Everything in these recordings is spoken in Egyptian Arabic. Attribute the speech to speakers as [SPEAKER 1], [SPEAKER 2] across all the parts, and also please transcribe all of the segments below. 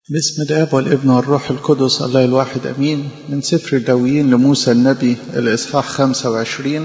[SPEAKER 1] باسم الاب والابن والروح القدس الله الواحد امين من سفر اللاويين لموسى النبي الاصحاح 25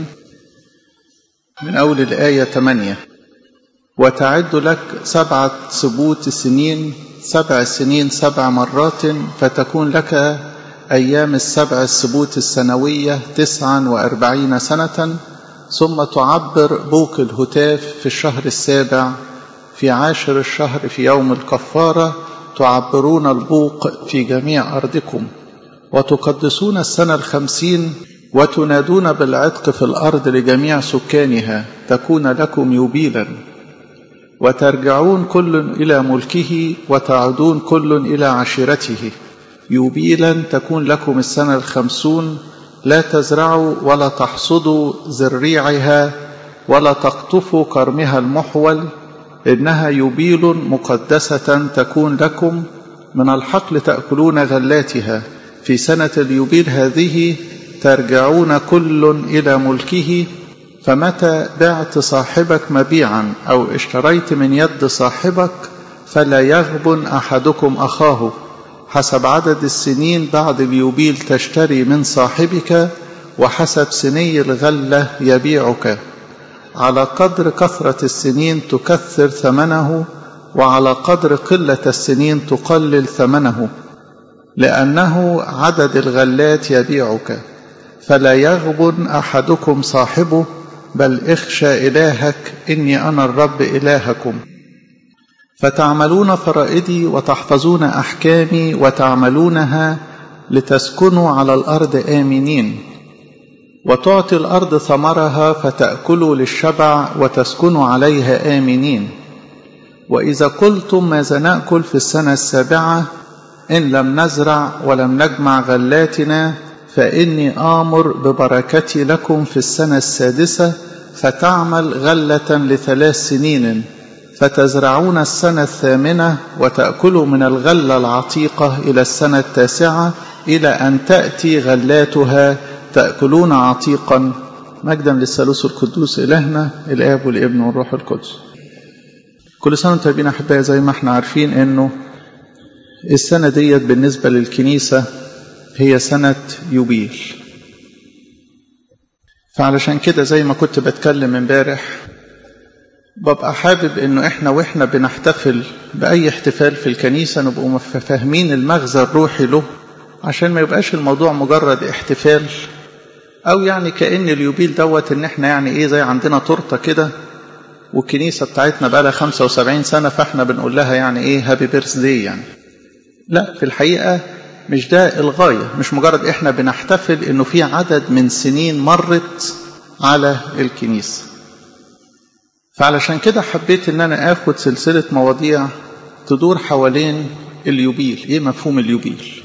[SPEAKER 1] من اول الايه 8 وتعد لك سبعه سبوت سنين سبع سنين سبع مرات فتكون لك ايام السبع السبوت السنويه تسعا واربعين سنه ثم تعبر بوق الهتاف في الشهر السابع في عاشر الشهر في يوم الكفاره تعبرون البوق في جميع أرضكم وتقدسون السنة الخمسين وتنادون بالعتق في الأرض لجميع سكانها تكون لكم يوبيلا وترجعون كل إلى ملكه وتعودون كل إلى عشيرته يوبيلا تكون لكم السنة الخمسون لا تزرعوا ولا تحصدوا زريعها ولا تقطفوا كرمها المحول إنها يبيل مقدسة تكون لكم من الحقل تأكلون غلاتها في سنة اليوبيل هذه ترجعون كل إلى ملكه فمتى بعت صاحبك مبيعا أو اشتريت من يد صاحبك فلا يغبن أحدكم أخاه حسب عدد السنين بعد اليوبيل تشتري من صاحبك وحسب سني الغلة يبيعك على قدر كثرة السنين تكثر ثمنه وعلى قدر قلة السنين تقلل ثمنه لأنه عدد الغلات يبيعك فلا يغبن أحدكم صاحبه بل اخشى إلهك إني أنا الرب إلهكم فتعملون فرائدي وتحفظون أحكامي وتعملونها لتسكنوا على الأرض آمنين وتعطي الأرض ثمرها فتأكلوا للشبع وتسكنوا عليها آمنين وإذا قلتم ماذا نأكل في السنة السابعة إن لم نزرع ولم نجمع غلاتنا فإني آمر ببركتي لكم في السنة السادسة فتعمل غلة لثلاث سنين فتزرعون السنة الثامنة وتأكلوا من الغلة العتيقة إلى السنة التاسعة إلى أن تأتي غلاتها تأكلون عتيقا مجدا للثالوث القدوس إلهنا الآب والابن والروح القدس كل سنة وانتم طيبين أحبائي زي ما احنا عارفين إنه السنة ديت بالنسبة للكنيسة هي سنة يوبيل فعلشان كده زي ما كنت بتكلم امبارح ببقى حابب انه احنا واحنا بنحتفل باي احتفال في الكنيسه نبقوا فاهمين المغزى الروحي له عشان ما يبقاش الموضوع مجرد احتفال او يعني كان اليوبيل دوت ان احنا يعني ايه زي عندنا تورته كده والكنيسه بتاعتنا بقى لها 75 سنه فاحنا بنقول لها يعني ايه هابي بيرث داي يعني لا في الحقيقه مش ده الغايه مش مجرد احنا بنحتفل انه في عدد من سنين مرت على الكنيسه فعلشان كده حبيت ان انا اخد سلسله مواضيع تدور حوالين اليوبيل ايه مفهوم اليوبيل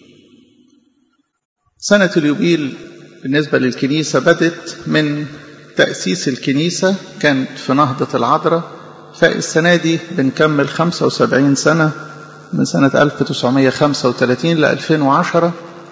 [SPEAKER 1] سنه اليوبيل بالنسبة للكنيسة بدت من تأسيس الكنيسة كانت في نهضة العذراء فالسنة دي بنكمل 75 سنة من سنة 1935 ل 2010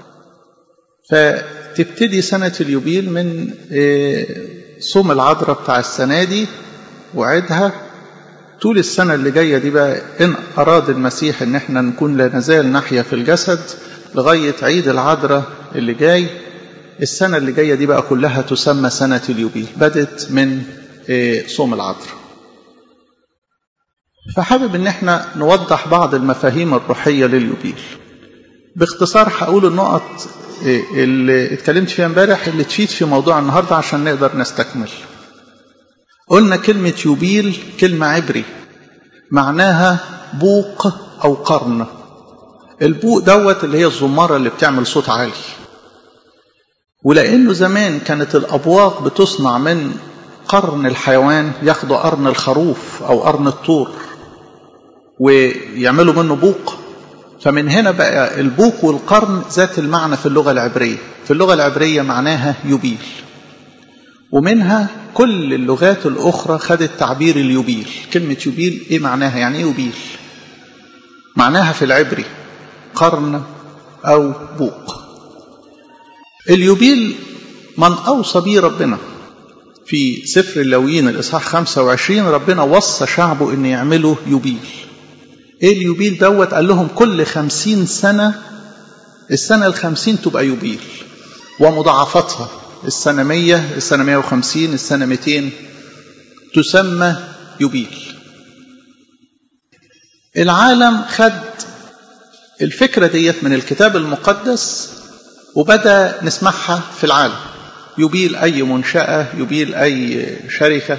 [SPEAKER 1] فتبتدي سنة اليوبيل من صوم العذراء بتاع السنة دي وعيدها طول السنة اللي جاية دي بقى إن أراد المسيح إن احنا نكون لا نزال نحيا في الجسد لغاية عيد العذراء اللي جاي السنة اللي جاية دي بقى كلها تسمى سنة اليوبيل بدت من صوم العذراء فحابب ان احنا نوضح بعض المفاهيم الروحية لليوبيل باختصار هقول النقط اللي اتكلمت فيها امبارح اللي تفيد في موضوع النهاردة عشان نقدر نستكمل قلنا كلمة يوبيل كلمة عبري معناها بوق أو قرن البوق دوت اللي هي الزمارة اللي بتعمل صوت عالي ولأنه زمان كانت الأبواق بتصنع من قرن الحيوان ياخدوا قرن الخروف أو قرن الطور ويعملوا منه بوق فمن هنا بقى البوق والقرن ذات المعنى في اللغة العبرية في اللغة العبرية معناها يبيل ومنها كل اللغات الأخرى خدت تعبير اليوبيل كلمة يوبيل إيه معناها يعني إيه يوبيل معناها في العبري قرن أو بوق اليوبيل من أوصى به ربنا في سفر اللاويين الإصحاح 25 ربنا وصى شعبه أن يعملوا يوبيل ايه اليوبيل دوت قال لهم كل خمسين سنة السنة الخمسين تبقى يوبيل ومضاعفتها السنة مية السنة مية وخمسين السنة ميتين تسمى يوبيل العالم خد الفكرة ديت من الكتاب المقدس وبدأ نسمعها في العالم يبيل أي منشأة يبيل أي شركة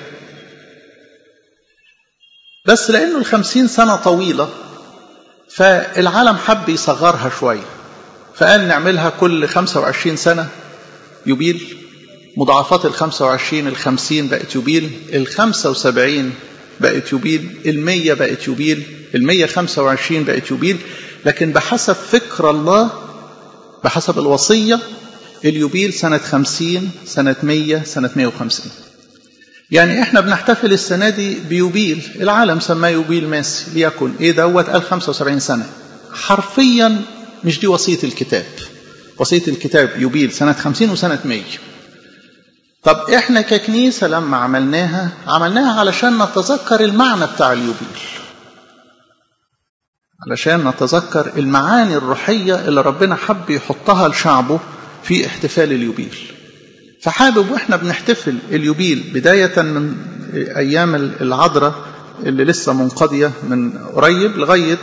[SPEAKER 1] بس لأنه الخمسين سنة طويلة فالعالم حب يصغرها شوية فقال نعملها كل خمسة وعشرين سنة يبيل مضاعفات الخمسة وعشرين الخمسين بقت يبيل الخمسة وسبعين بقت يبيل المية بقت يبيل المية خمسة وعشرين بقت يبيل لكن بحسب فكر الله بحسب الوصية اليوبيل سنة خمسين سنة مية سنة مية وخمسين يعني احنا بنحتفل السنة دي بيوبيل العالم سماه يوبيل ماسي ليكن ايه دوت قال 75 سنة حرفيا مش دي وصية الكتاب وصية الكتاب يوبيل سنة 50 وسنة 100 طب احنا ككنيسة لما عملناها عملناها علشان نتذكر المعنى بتاع اليوبيل علشان نتذكر المعاني الروحية اللي ربنا حب يحطها لشعبه في احتفال اليوبيل فحابب واحنا بنحتفل اليوبيل بداية من أيام العذراء اللي لسه منقضية من قريب لغاية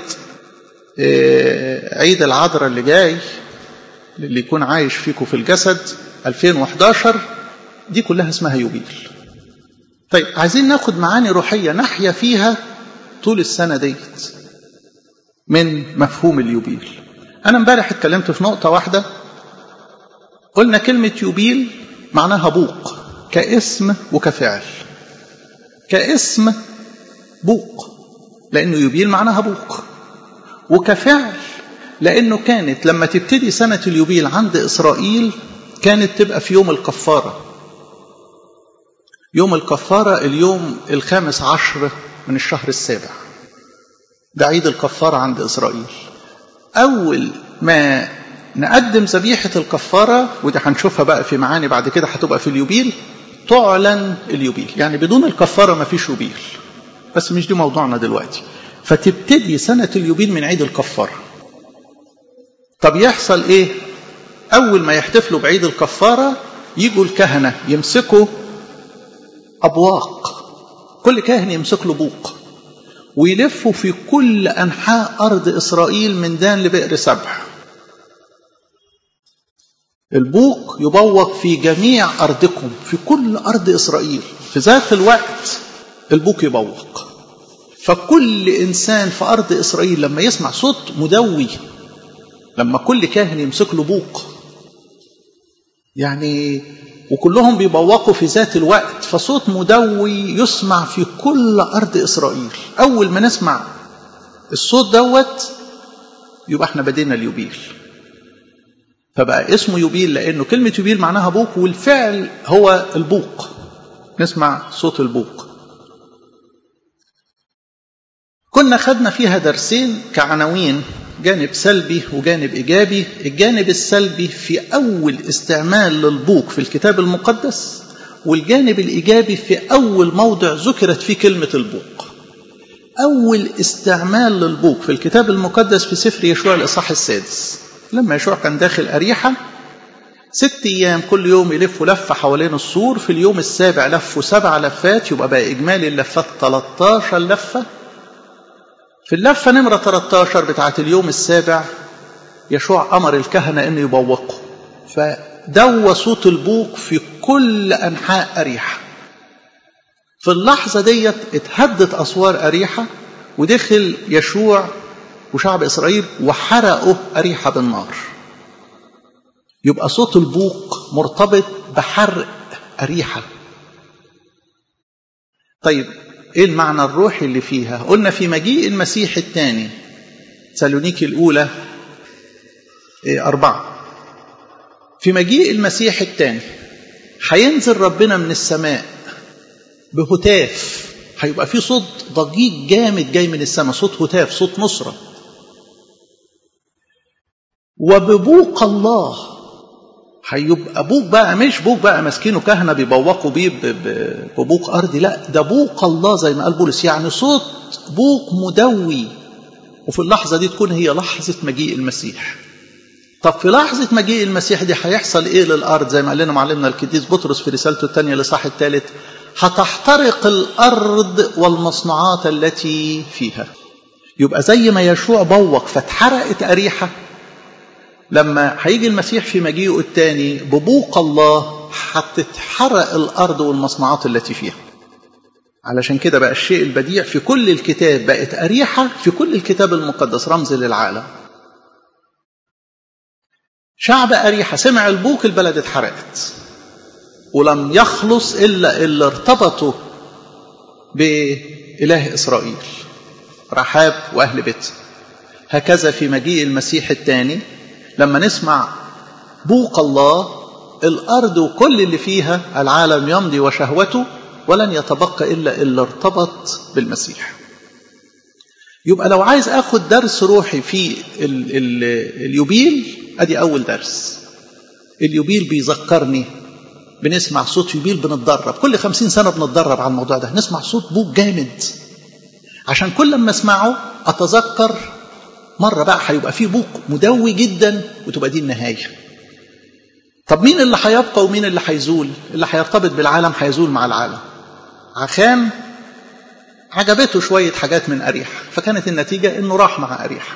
[SPEAKER 1] عيد العذراء اللي جاي اللي يكون عايش فيكم في الجسد 2011 دي كلها اسمها يوبيل طيب عايزين ناخد معاني روحية نحيا فيها طول السنة ديت من مفهوم اليوبيل أنا امبارح اتكلمت في نقطة واحدة قلنا كلمة يوبيل معناها بوق كاسم وكفعل كاسم بوق لأنه يوبيل معناها بوق وكفعل لأنه كانت لما تبتدي سنة اليوبيل عند إسرائيل كانت تبقى في يوم الكفارة يوم الكفارة اليوم الخامس عشر من الشهر السابع ده عيد الكفارة عند إسرائيل أول ما نقدم ذبيحة الكفارة ودي هنشوفها بقى في معاني بعد كده هتبقى في اليوبيل تعلن اليوبيل يعني بدون الكفارة ما فيش يوبيل بس مش دي موضوعنا دلوقتي فتبتدي سنة اليوبيل من عيد الكفارة طب يحصل ايه اول ما يحتفلوا بعيد الكفارة يجوا الكهنة يمسكوا ابواق كل كاهن يمسك له بوق ويلفوا في كل انحاء ارض اسرائيل من دان لبئر سبع البوق يبوق في جميع أرضكم في كل أرض إسرائيل في ذات الوقت البوق يبوق فكل إنسان في أرض إسرائيل لما يسمع صوت مدوي لما كل كاهن يمسك له بوق يعني وكلهم بيبوقوا في ذات الوقت فصوت مدوي يسمع في كل أرض إسرائيل أول ما نسمع الصوت دوت يبقى احنا بدينا اليوبيل فبقى اسمه يوبيل لأنه كلمة يوبيل معناها بوق والفعل هو البوق نسمع صوت البوق كنا خدنا فيها درسين كعناوين جانب سلبي وجانب إيجابي الجانب السلبي في أول استعمال للبوق في الكتاب المقدس والجانب الإيجابي في أول موضع ذكرت فيه كلمة البوق أول استعمال للبوق في الكتاب المقدس في سفر يشوع الإصحاح السادس لما يشوع كان داخل أريحة ست أيام كل يوم يلفوا لفة حوالين السور في اليوم السابع لفوا سبع لفات يبقى بقى إجمالي اللفات 13 لفة في اللفة نمرة 13 بتاعت اليوم السابع يشوع أمر الكهنة أن يبوقوا فدوى صوت البوق في كل أنحاء أريحة في اللحظة ديت اتهدت أسوار أريحة ودخل يشوع وشعب إسرائيل وحرقوا أريحة بالنار يبقى صوت البوق مرتبط بحرق أريحة طيب ايه المعنى الروحي اللي فيها قلنا في مجيء المسيح الثاني سالونيكي الأولى إيه أربعة في مجيء المسيح الثاني هينزل ربنا من السماء بهتاف هيبقى في صوت ضجيج جامد جاي من السماء صوت هتاف صوت نصرة وببوق الله هيبقى بوق بقى مش بوق بقى ماسكينه كهنة بيبوقوا بيه ببوق أرضي لا ده بوق الله زي ما قال بولس يعني صوت بوق مدوي وفي اللحظة دي تكون هي لحظة مجيء المسيح طب في لحظة مجيء المسيح دي هيحصل ايه للأرض زي ما قال لنا معلمنا القديس بطرس في رسالته الثانية لصح الثالث هتحترق الأرض والمصنوعات التي فيها يبقى زي ما يشوع بوق فاتحرقت أريحة لما هيجي المسيح في مجيئه الثاني ببوق الله هتتحرق الأرض والمصنوعات التي فيها علشان كده بقى الشيء البديع في كل الكتاب بقت أريحة في كل الكتاب المقدس رمز للعالم شعب أريحة سمع البوق البلد اتحرقت ولم يخلص إلا اللي ارتبطوا بإله إسرائيل رحاب وأهل بيت هكذا في مجيء المسيح الثاني لما نسمع بوق الله الأرض وكل اللي فيها العالم يمضي وشهوته ولن يتبقى إلا اللي ارتبط بالمسيح يبقى لو عايز أخد درس روحي في ال ال اليوبيل أدي أول درس اليوبيل بيذكرني بنسمع صوت يوبيل بنتدرب كل خمسين سنة بنتدرب على الموضوع ده نسمع صوت بوق جامد عشان كل ما اسمعه أتذكر مرة بقى هيبقى فيه بوق مدوي جدا وتبقى دي النهاية طب مين اللي هيبقى ومين اللي هيزول اللي هيرتبط بالعالم هيزول مع العالم عشان عجبته شوية حاجات من أريحة فكانت النتيجة أنه راح مع أريحة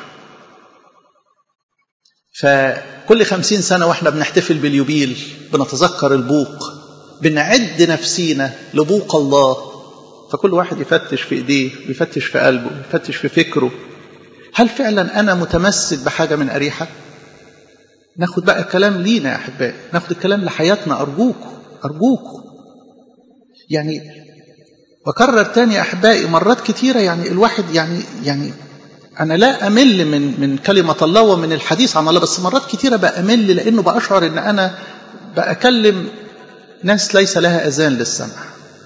[SPEAKER 1] فكل خمسين سنة وإحنا بنحتفل باليوبيل بنتذكر البوق بنعد نفسينا لبوق الله فكل واحد يفتش في إيديه ويفتش في قلبه يفتش في فكره هل فعلا أنا متمسك بحاجة من أريحة ناخد بقى الكلام لينا يا أحبائي ناخد الكلام لحياتنا أرجوكم أرجوكم يعني وكرر تاني يا أحبائي مرات كتيرة يعني الواحد يعني يعني أنا لا أمل من من كلمة الله ومن الحديث عن الله بس مرات كتيرة بأمل لأنه بأشعر إن أنا بأكلم ناس ليس لها أذان للسمع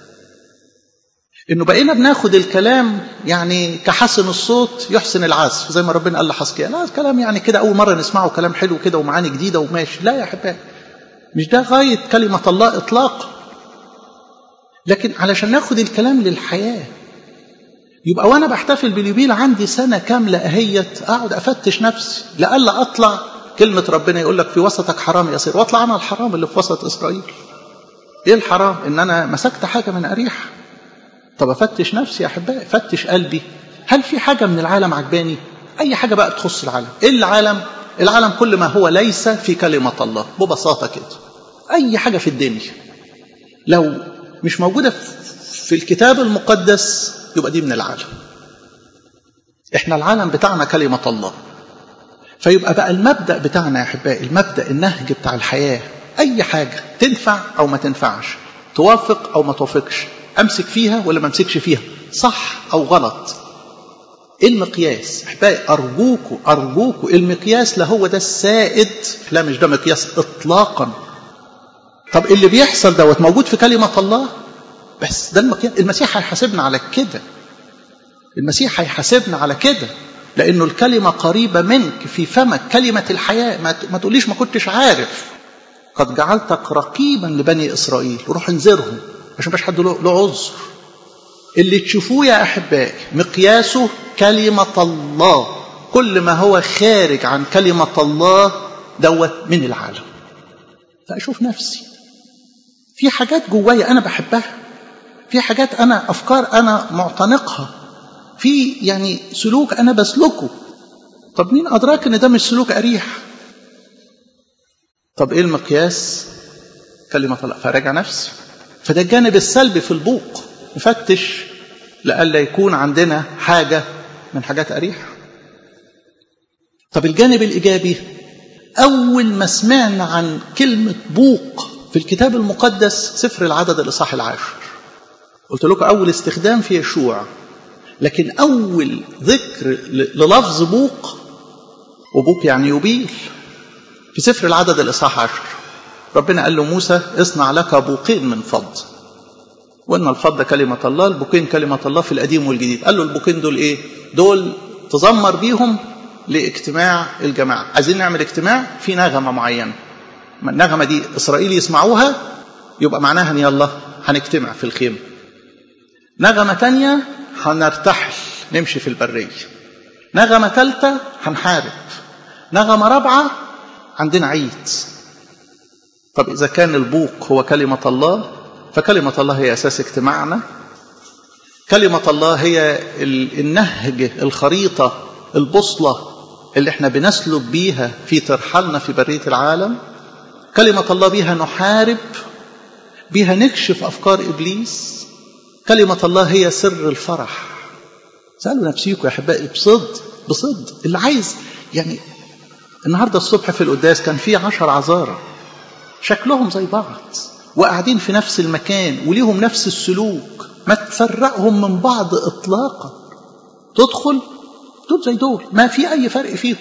[SPEAKER 1] انه بقينا بناخد الكلام يعني كحسن الصوت يحسن العزف زي ما ربنا قال لحسكيا لا الكلام يعني كده اول مره نسمعه كلام حلو كده ومعاني جديده وماشي لا يا احبائي مش ده غايه كلمه الله اطلاقا لكن علشان ناخد الكلام للحياه يبقى وانا بحتفل باليوبيل عندي سنه كامله اهيت اقعد افتش نفسي لألا اطلع كلمه ربنا يقول لك في وسطك حرام يصير واطلع انا الحرام اللي في وسط اسرائيل ايه الحرام ان انا مسكت حاجه من اريحه طب افتش نفسي يا احبائي فتش قلبي هل في حاجه من العالم عجباني اي حاجه بقى تخص العالم ايه العالم العالم كل ما هو ليس في كلمه الله ببساطه كده اي حاجه في الدنيا لو مش موجوده في الكتاب المقدس يبقى دي من العالم احنا العالم بتاعنا كلمه الله فيبقى بقى المبدا بتاعنا يا احبائي المبدا النهج بتاع الحياه اي حاجه تنفع او ما تنفعش توافق او ما توافقش امسك فيها ولا ما امسكش فيها صح او غلط ايه المقياس احبائي ارجوكوا ارجوكوا المقياس لا هو ده السائد لا مش ده مقياس اطلاقا طب اللي بيحصل دوت موجود في كلمه الله بس ده المقياس المسيح هيحاسبنا على كده المسيح هيحاسبنا على كده لانه الكلمه قريبه منك في فمك كلمه الحياه ما تقوليش ما كنتش عارف قد جعلتك رقيبا لبني اسرائيل وروح انذرهم عشان مش حد له عذر اللي تشوفوه يا احبائي مقياسه كلمه الله كل ما هو خارج عن كلمه الله دوت من العالم فاشوف نفسي في حاجات جوايا انا بحبها في حاجات انا افكار انا معتنقها في يعني سلوك انا بسلكه طب مين ادراك ان ده مش سلوك اريح طب ايه المقياس كلمه الله فراجع نفسي فده الجانب السلبي في البوق نفتش لئلا يكون عندنا حاجة من حاجات أريحة طب الجانب الإيجابي أول ما سمعنا عن كلمة بوق في الكتاب المقدس سفر العدد الإصحاح العاشر قلت لكم أول استخدام في يشوع لكن أول ذكر للفظ بوق وبوق يعني يبيل في سفر العدد الإصحاح عشر ربنا قال له موسى اصنع لك بوقين من فض وان الفضة كلمة الله البوقين كلمة الله في القديم والجديد قال له البوقين دول ايه دول تزمر بيهم لاجتماع الجماعة عايزين نعمل اجتماع في نغمة معينة النغمة دي إسرائيل يسمعوها يبقى معناها ان يلا هنجتمع في الخيمة نغمة تانية هنرتحل نمشي في البرية نغمة ثالثة هنحارب نغمة رابعة عندنا عيد طب إذا كان البوق هو كلمة الله فكلمة الله هي أساس اجتماعنا كلمة الله هي النهج الخريطة البوصلة اللي احنا بنسلك بيها في ترحلنا في برية العالم كلمة الله بيها نحارب بيها نكشف أفكار إبليس كلمة الله هي سر الفرح سألوا نفسيكم يا أحبائي بصد بصد اللي عايز يعني النهاردة الصبح في القداس كان في عشر عذارى شكلهم زي بعض وقاعدين في نفس المكان وليهم نفس السلوك ما تفرقهم من بعض إطلاقا تدخل دول زي دول ما في أي فرق فيهم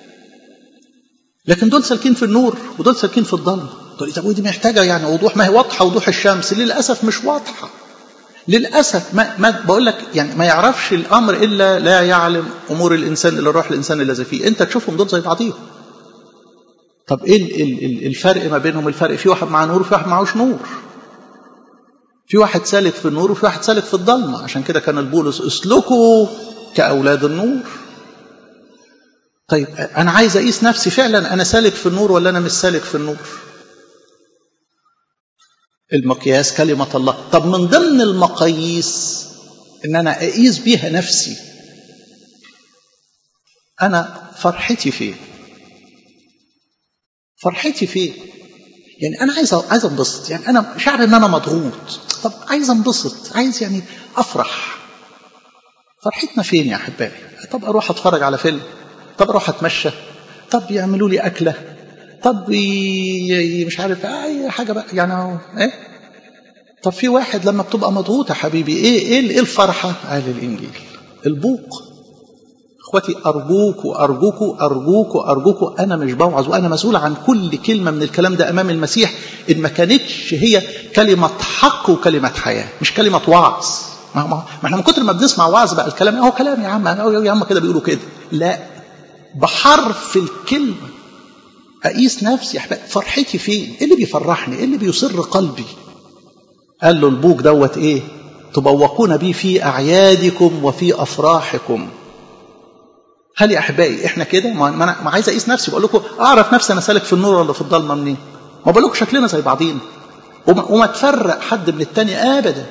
[SPEAKER 1] لكن دول سالكين في النور ودول سالكين في الظلمة تقول طب ودي محتاجة يعني وضوح ما هي واضحة وضوح الشمس للأسف مش واضحة للأسف ما, ما بقول لك يعني ما يعرفش الأمر إلا لا يعلم أمور الإنسان إلا روح الإنسان الذي فيه أنت تشوفهم دول زي بعضيهم طب إيه الفرق ما بينهم الفرق في واحد معاه نور وفي واحد معهوش نور في واحد سالك في النور وفي واحد سالك في الضلمة عشان كده كان البولس اسلكوا كأولاد النور طيب أنا عايز أقيس نفسي فعلا أنا سالك في النور ولا أنا مش سالك في النور المقياس كلمة الله طب من ضمن المقاييس إن أنا أقيس بيها نفسي أنا فرحتي فين فرحتي فين يعني أنا عايز عايز أنبسط يعني أنا شعر إن أنا مضغوط طب عايز أنبسط عايز يعني أفرح فرحتنا فين يا أحبائي طب أروح أتفرج على فيلم طب أروح أتمشى طب يعملوا لي أكلة طب مش عارف أي حاجة بقى يعني إيه طب في واحد لما بتبقى مضغوط يا حبيبي إيه إيه إيه الفرحة؟ قال الإنجيل البوق اخواتي ارجوك وارجوك ارجوك وارجوك انا مش بوعظ وانا مسؤول عن كل كلمه من الكلام ده امام المسيح ان ما كانتش هي كلمه حق وكلمه حياه مش كلمه وعظ ما, ما, ما احنا من كتر ما بنسمع وعظ بقى الكلام اهو كلام يا عم يا عم كده بيقولوا كده لا بحرف الكلمه اقيس نفسي يا فرحتي فين؟ ايه اللي بيفرحني؟ ايه اللي بيسر قلبي؟ قال له البوك دوت ايه؟ تبوقون بي في اعيادكم وفي افراحكم هل يا احبائي احنا كده ما انا ما عايز اقيس نفسي بقول لكم اعرف نفسي انا سالك في النور ولا في الضلمه منين ما بقول لكم شكلنا زي بعضينا وما, وما تفرق حد من التاني ابدا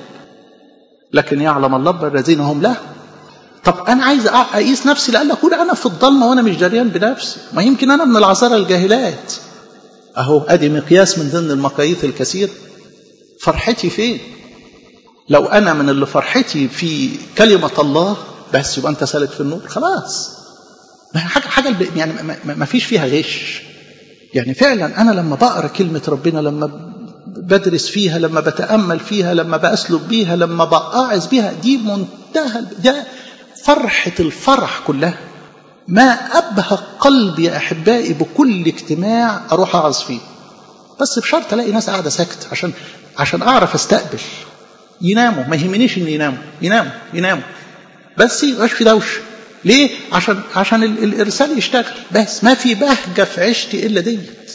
[SPEAKER 1] لكن يعلم الله الذين هم له طب انا عايز اقيس نفسي لألا اكون انا في الضلمه وانا مش جريان بنفسي ما يمكن انا من العذارى الجاهلات اهو ادي مقياس من ضمن المقاييس الكثير فرحتي فين لو انا من اللي فرحتي في كلمه الله بس يبقى انت سالك في النور خلاص حاجه حاجه يعني ما فيش فيها غش يعني فعلا انا لما بقرا كلمه ربنا لما بدرس فيها لما بتامل فيها لما باسلك بيها لما بقاعز بيها دي منتهى ده فرحه الفرح كلها ما ابهى قلبي يا احبائي بكل اجتماع اروح اعظ فيه بس بشرط الاقي ناس قاعده ساكت عشان عشان اعرف استقبل يناموا ما يهمنيش ان يناموا يناموا يناموا بس يبقاش في دوشه ليه؟ عشان عشان الارسال يشتغل بس ما في بهجه في عيشتي الا ديت.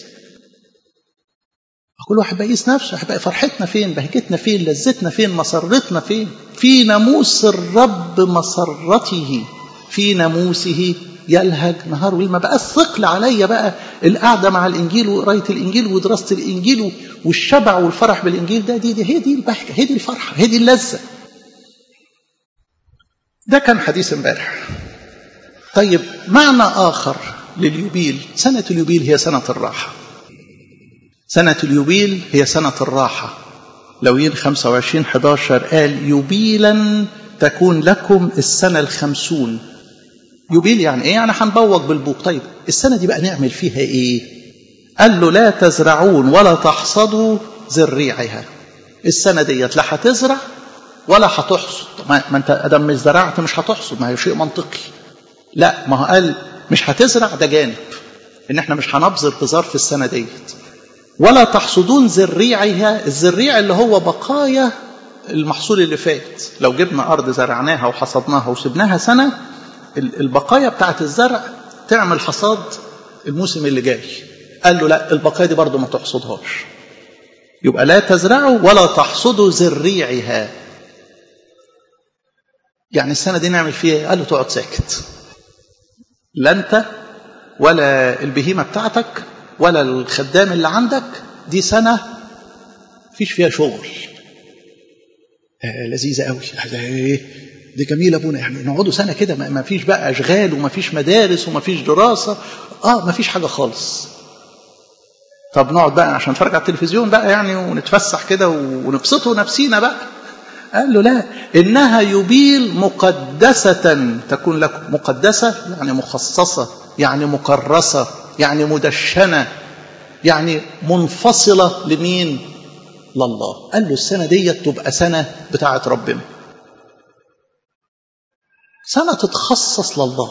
[SPEAKER 1] كل واحد بيقيس نفسه هيبقى فرحتنا فين؟ بهجتنا فين؟ لذتنا فين؟ مسرتنا فين؟ في ناموس الرب مسرته في ناموسه يلهج نهار وليل ما بقى ثقل عليا بقى القعده مع الانجيل وقرايه الانجيل ودراسه الانجيل والشبع والفرح بالانجيل ده دي, دي هي دي البهجه هي دي الفرحه هي دي اللذه. ده كان حديث امبارح. طيب معنى آخر لليوبيل سنة اليوبيل هي سنة الراحة سنة اليوبيل هي سنة الراحة لوين 25 11 قال يوبيلا تكون لكم السنة الخمسون يوبيل يعني ايه يعني هنبوق بالبوق طيب السنة دي بقى نعمل فيها ايه قال له لا تزرعون ولا تحصدوا زريعها السنة ديت لا هتزرع ولا هتحصد ما انت ادم مش زرعت مش هتحصد ما هي شيء منطقي لا ما هو قال مش هتزرع ده جانب ان احنا مش هنبذر بذار في السنه ديت ولا تحصدون زريعها الزريع اللي هو بقايا المحصول اللي فات لو جبنا ارض زرعناها وحصدناها وسبناها سنه البقايا بتاعت الزرع تعمل حصاد الموسم اللي جاي قال له لا البقايا دي برضه ما تحصدهاش يبقى لا تزرعوا ولا تحصدوا زريعها يعني السنه دي نعمل فيها قال له تقعد ساكت لا أنت ولا البهيمة بتاعتك ولا الخدام اللي عندك دي سنة فيش فيها شغل آه لذيذة قوي ايه دي جميلة ابونا يعني نقعدوا سنة كده ما فيش بقى أشغال وما فيش مدارس وما فيش دراسة اه ما فيش حاجة خالص طب نقعد بقى عشان نتفرج على التلفزيون بقى يعني ونتفسح كده ونبسطوا نفسينا بقى قال له لا إنها يبيل مقدسة تكون لكم مقدسة يعني مخصصة يعني مكرسة يعني مدشنة يعني منفصلة لمين لله قال له السنة دي تبقى سنة بتاعة ربنا سنة تتخصص لله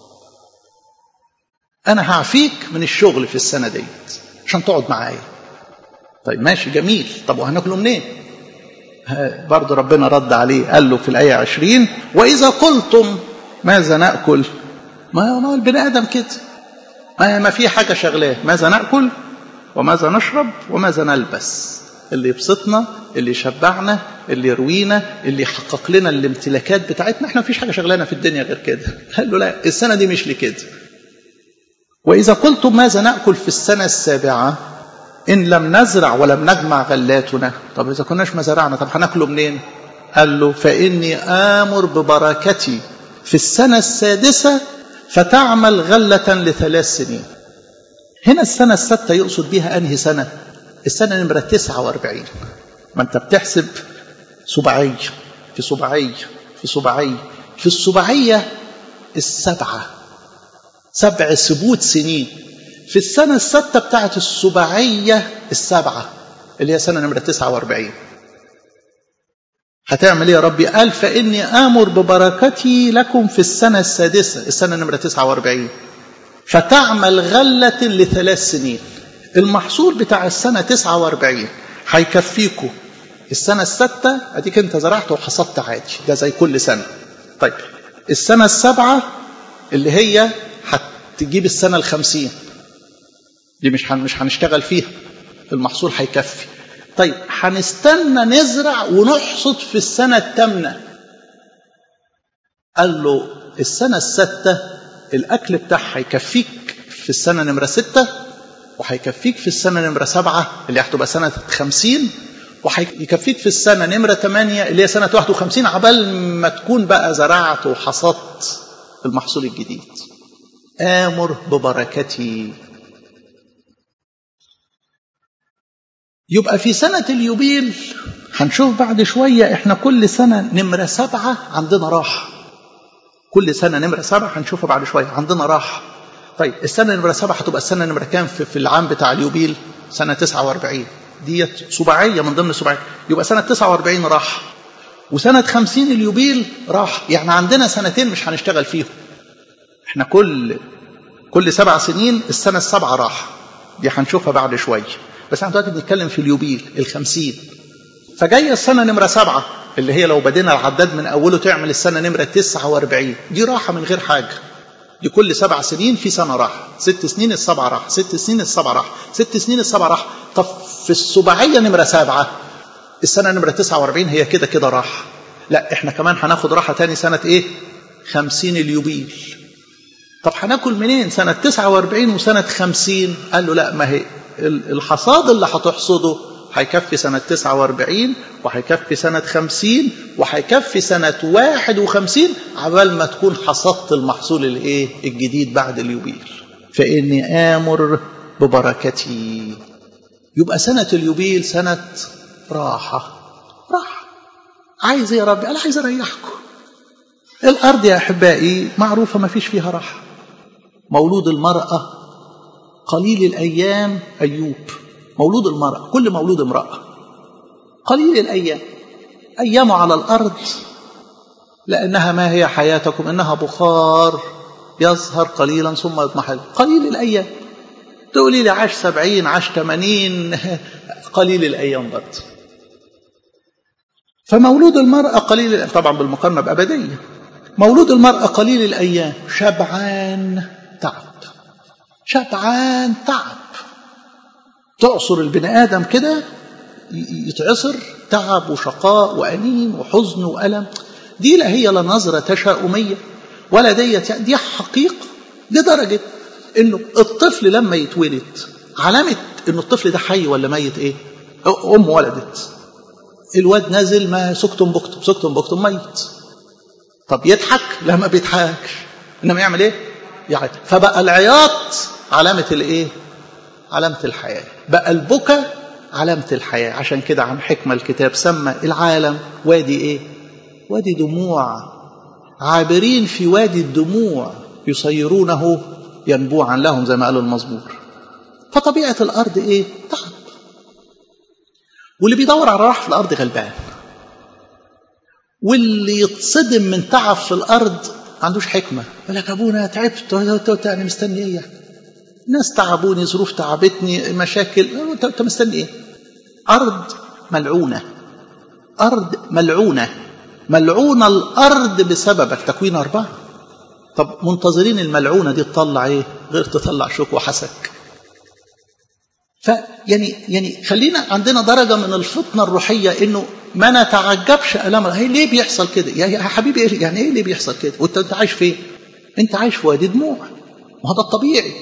[SPEAKER 1] أنا هعفيك من الشغل في السنة ديت عشان تقعد معايا طيب ماشي جميل طب وهناكله منين برضه ربنا رد عليه قال له في الآية عشرين وإذا قلتم ماذا نأكل ما هو البني آدم كده ما ما في حاجة شغلاه ماذا نأكل وماذا نشرب وماذا نلبس اللي يبسطنا اللي يشبعنا اللي يروينا اللي يحقق لنا الامتلاكات بتاعتنا احنا مفيش حاجة شغلانة في الدنيا غير كده قال له لا السنة دي مش لكده وإذا قلتم ماذا نأكل في السنة السابعة إن لم نزرع ولم نجمع غلاتنا طب إذا كناش ما زرعنا طب هناكله منين قال له فإني آمر ببركتي في السنة السادسة فتعمل غلة لثلاث سنين هنا السنة الستة يقصد بها أنهي سنة السنة نمرة 49 ما أنت بتحسب سبعية في سبعية في سبعية في السبعية السبعة سبع سبوت سنين في السنة الستة بتاعت السبعية السبعة اللي هي سنة نمرة 49 هتعمل ايه يا ربي قال فإني آمر ببركتي لكم في السنة السادسة السنة نمرة 49 فتعمل غلة لثلاث سنين المحصول بتاع السنة 49 هيكفيكوا السنة الستة اديك انت زرعت وحصدت عادي ده زي كل سنة طيب السنة السابعة اللي هي هتجيب السنة الخمسين دي مش مش هنشتغل فيها المحصول هيكفي طيب هنستنى نزرع ونحصد في السنة الثامنة قال له السنة الستة الأكل بتاعها هيكفيك في السنة نمرة ستة وهيكفيك في السنة نمرة سبعة اللي هتبقى سنة خمسين وهيكفيك في السنة نمرة ثمانية اللي هي سنة واحد وخمسين عبال ما تكون بقى زرعت وحصدت المحصول الجديد آمر ببركتي يبقى في سنة اليوبيل هنشوف بعد شوية احنا كل سنة نمرة سبعة عندنا راحة كل سنة نمرة سبعة هنشوفها بعد شوية عندنا راحة طيب السنة نمرة سبعة هتبقى السنة نمرة كام في, في العام بتاع اليوبيل سنة 49 ديت سباعية من ضمن السباعية يبقى سنة 49 راحة وسنة 50 اليوبيل راحة يعني عندنا سنتين مش هنشتغل فيهم احنا كل كل سبع سنين السنة السبعة راحة دي هنشوفها بعد شوية بس احنا دلوقتي بنتكلم في اليوبيل الخمسين فجاية السنة نمرة سبعة اللي هي لو بدينا العداد من أوله تعمل السنة نمرة 49 دي راحة من غير حاجة دي كل سبع سنين في سنة راحة ست سنين السبعة راحة ست سنين السبعة راحة ست سنين السبعة راحة طب في السبعية نمرة سبعة السنة نمرة 49 هي كده كده راحة لا احنا كمان هناخد راحة تاني سنة ايه 50 اليوبيل طب هناكل منين سنة 49 وسنة 50 قال له لا ما هي الحصاد اللي هتحصده هيكفي سنة 49 وهيكفي سنة 50 وهيكفي سنة 51 عبال ما تكون حصدت المحصول الايه الجديد بعد اليوبيل فإني آمر ببركتي يبقى سنة اليوبيل سنة راحة راحة عايز يا ربي أنا عايز أريحكم الأرض يا أحبائي معروفة ما فيش فيها راحة مولود المرأة قليل الأيام أيوب مولود المرأة كل مولود امرأة قليل الأيام أيامه على الأرض لأنها ما هي حياتكم إنها بخار يظهر قليلا ثم يضمحل قليل الأيام تقولي لي عاش سبعين عاش ثمانين قليل الأيام برضه فمولود المرأة قليل الأيام طبعا بالمقارنة بأبدية مولود المرأة قليل الأيام شبعان تعب شبعان تعب تعصر البني آدم كده يتعصر تعب وشقاء وأنين وحزن وألم دي لا هي لا نظرة تشاؤمية ولا ديت دي حقيقة لدرجة انه الطفل لما يتولد علامة انه الطفل ده حي ولا ميت ايه ام ولدت الواد نازل ما سكتم بكتم سكتم بكتم ميت طب يضحك لا ما بيضحكش انما يعمل ايه يعني فبقى العياط علامة الايه علامة الحياة بقى البكا علامة الحياة عشان كده عن حكمة الكتاب سمى العالم وادي ايه وادي دموع عابرين في وادي الدموع يصيرونه ينبوعا لهم زي ما قال المزمور فطبيعة الأرض إيه؟ تعب واللي بيدور على راحة في الأرض غلبان واللي يتصدم من تعب في الأرض ما عندوش حكمة يقول لك أبونا تعبت يعني مستني إيه يعني؟ ناس تعبوني ظروف تعبتني مشاكل أنت مستني إيه؟ أرض ملعونة أرض ملعونة ملعونة الأرض بسببك تكوين أربعة طب منتظرين الملعونة دي تطلع إيه؟ غير تطلع شوك وحسك فيعني يعني خلينا عندنا درجة من الفطنة الروحية إنه ما نتعجبش ألم هي ليه بيحصل كده؟ يا حبيبي إيه يعني إيه ليه بيحصل كده؟ وأنت أنت عايش فين؟ أنت عايش في وادي دموع ما هذا الطبيعي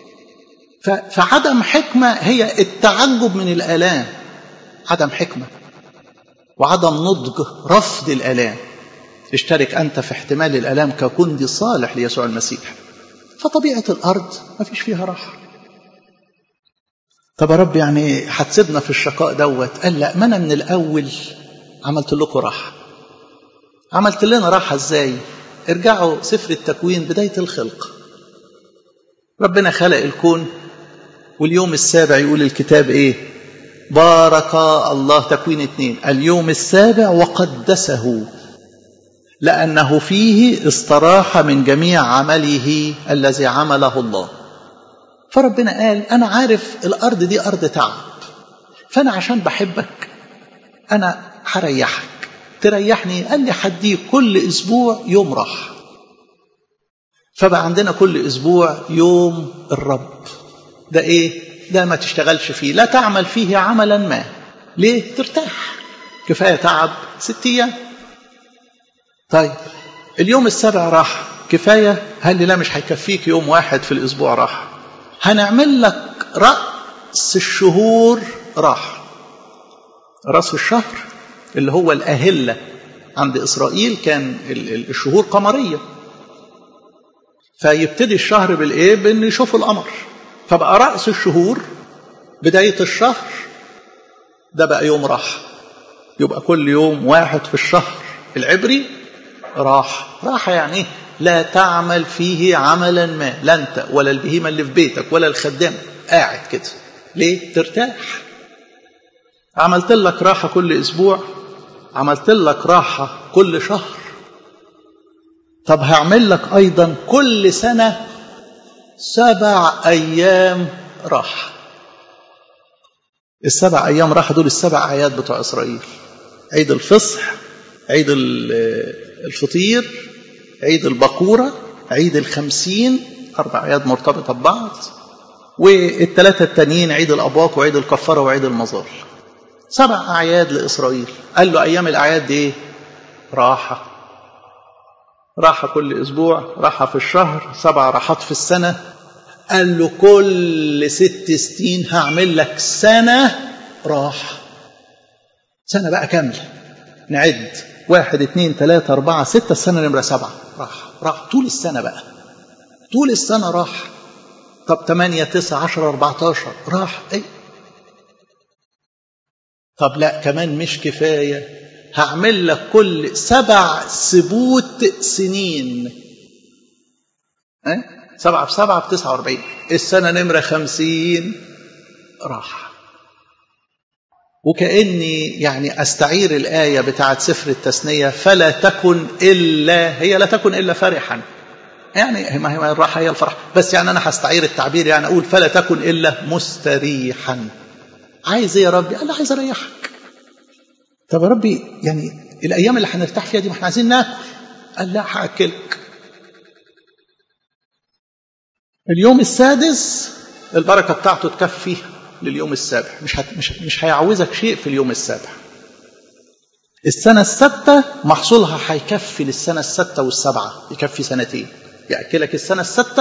[SPEAKER 1] فعدم حكمة هي التعجب من الآلام عدم حكمة وعدم نضج رفض الآلام اشترك أنت في احتمال الآلام كجندي صالح ليسوع المسيح فطبيعة الأرض ما فيش فيها راحة طب يا رب يعني هتسيبنا في الشقاء دوت قال لا ما أنا من الأول عملت لكم راحة عملت لنا راحة ازاي ارجعوا سفر التكوين بداية الخلق ربنا خلق الكون واليوم السابع يقول الكتاب ايه بارك الله تكوين اثنين اليوم السابع وقدسه لأنه فيه استراح من جميع عمله الذي عمله الله فربنا قال أنا عارف الأرض دي أرض تعب فأنا عشان بحبك أنا هريحك تريحني قال لي حديك كل أسبوع يوم راح فبقى عندنا كل أسبوع يوم الرب ده إيه؟ ده ما تشتغلش فيه لا تعمل فيه عملا ما ليه؟ ترتاح كفاية تعب ست أيام طيب اليوم السابع راح كفاية هل لي لا مش هيكفيك يوم واحد في الأسبوع راح هنعمل لك رأس الشهور راح رأس الشهر اللي هو الأهلة عند إسرائيل كان الشهور قمرية فيبتدي الشهر بالإيه؟ بأن يشوفوا القمر فبقى رأس الشهور بداية الشهر ده بقى يوم راحة يبقى كل يوم واحد في الشهر العبري راحة راحة يعني لا تعمل فيه عملا ما لا أنت ولا البهيمة اللي في بيتك ولا الخدام قاعد كده ليه ترتاح عملت لك راحة كل أسبوع عملت لك راحة كل شهر طب هعمل لك أيضا كل سنة سبع أيام راحة السبع أيام راحة دول السبع أعياد بتوع إسرائيل عيد الفصح عيد الفطير عيد البقورة عيد الخمسين أربع أعياد مرتبطة ببعض والثلاثة التانيين عيد الأبواق وعيد الكفارة وعيد المظال سبع أعياد لإسرائيل قال له أيام الأعياد دي إيه؟ راحة راحة كل أسبوع راحة في الشهر سبع راحات في السنة قال له كل ست سنين هعمل لك سنة راحة سنة بقى كاملة نعد واحد اثنين ثلاثة أربعة ستة السنة نمرة سبعة راح راح طول السنة بقى طول السنة راح طب ثمانية تسعة عشر أربعتاشر راح أي طب لا كمان مش كفاية هعمل لك كل سبع سبوت سنين أه؟ سبعة في سبعة في تسعة واربعين السنة نمرة خمسين راح وكأني يعني أستعير الآية بتاعت سفر التثنية فلا تكن إلا هي لا تكن إلا فرحا يعني ما هي الراحة هي الفرح بس يعني أنا هستعير التعبير يعني أقول فلا تكن إلا مستريحا عايز إيه يا ربي؟ قال عايز أريحك طب يا ربي يعني الأيام اللي هنرتاح فيها دي ما احنا عايزين ناكل قال لا هأكلك اليوم السادس البركة بتاعته تكفي لليوم السابع مش هت... مش مش هيعوزك شيء في اليوم السابع السنة الستة محصولها هيكفي للسنة الستة والسبعة يكفي سنتين يأكلك السنة الستة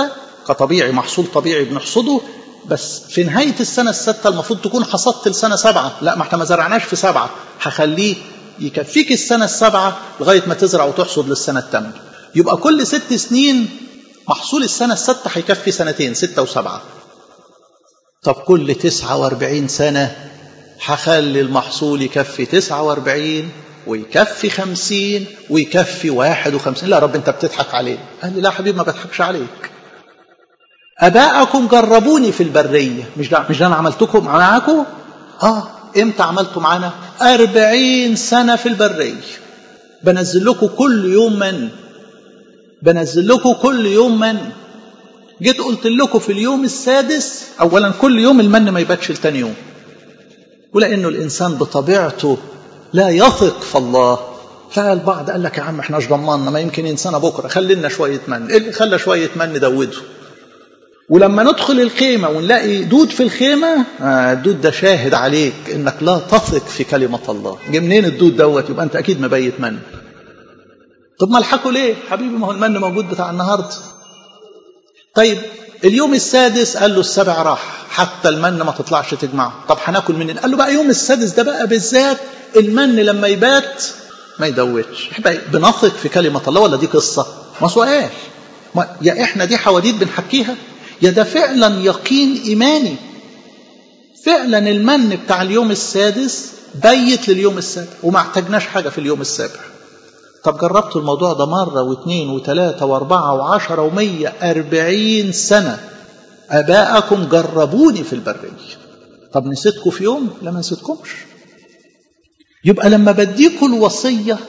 [SPEAKER 1] كطبيعي محصول طبيعي بنحصده بس في نهاية السنة الستة المفروض تكون حصدت السنة سبعة لا ما احنا ما زرعناش في سبعة هخليه يكفيك السنة السبعة لغاية ما تزرع وتحصد للسنة الثامنة يبقى كل ست سنين محصول السنة الستة هيكفي سنتين ستة وسبعة طب كل تسعة واربعين سنة هخلي المحصول يكفي تسعة واربعين ويكفي خمسين ويكفي واحد وخمسين لا رب انت بتضحك عليه قال لي لا حبيبي ما بضحكش عليك اباءكم جربوني في البريه مش ده مش ده انا عملتكم معاكم اه امتى عملتوا معانا أربعين سنه في البريه بنزل لكم كل يوم من بنزل لكم كل يوم من جيت قلت لكم في اليوم السادس اولا كل يوم المن ما يباتش لتاني يوم ولانه الانسان بطبيعته لا يثق في الله فالبعض قال لك يا عم احنا مش ضمننا ما يمكن ينسانا بكره خلي لنا شويه من اللي خلى شويه من دوده ولما ندخل الخيمة ونلاقي دود في الخيمة آه الدود ده شاهد عليك انك لا تثق في كلمة الله جه منين الدود دوت يبقى انت اكيد مبيت من طب ما الحكوا ليه حبيبي ما هو المن موجود بتاع النهاردة طيب اليوم السادس قال له السبع راح حتى المن ما تطلعش تجمعه طب هناكل منين قال له بقى يوم السادس ده بقى بالذات المن لما يبات ما يدوتش بنثق في كلمة الله ولا دي قصة ما سؤال ما يا احنا دي حواديت بنحكيها يا ده فعلا يقين إيماني فعلا المن بتاع اليوم السادس بيت لليوم السابع وما احتاجناش حاجة في اليوم السابع طب جربت الموضوع ده مرة واثنين وثلاثة واربعة وعشرة ومية أربعين سنة أباءكم جربوني في البرية طب نسيتكم في يوم لا ما نسيتكمش يبقى لما بديكوا الوصية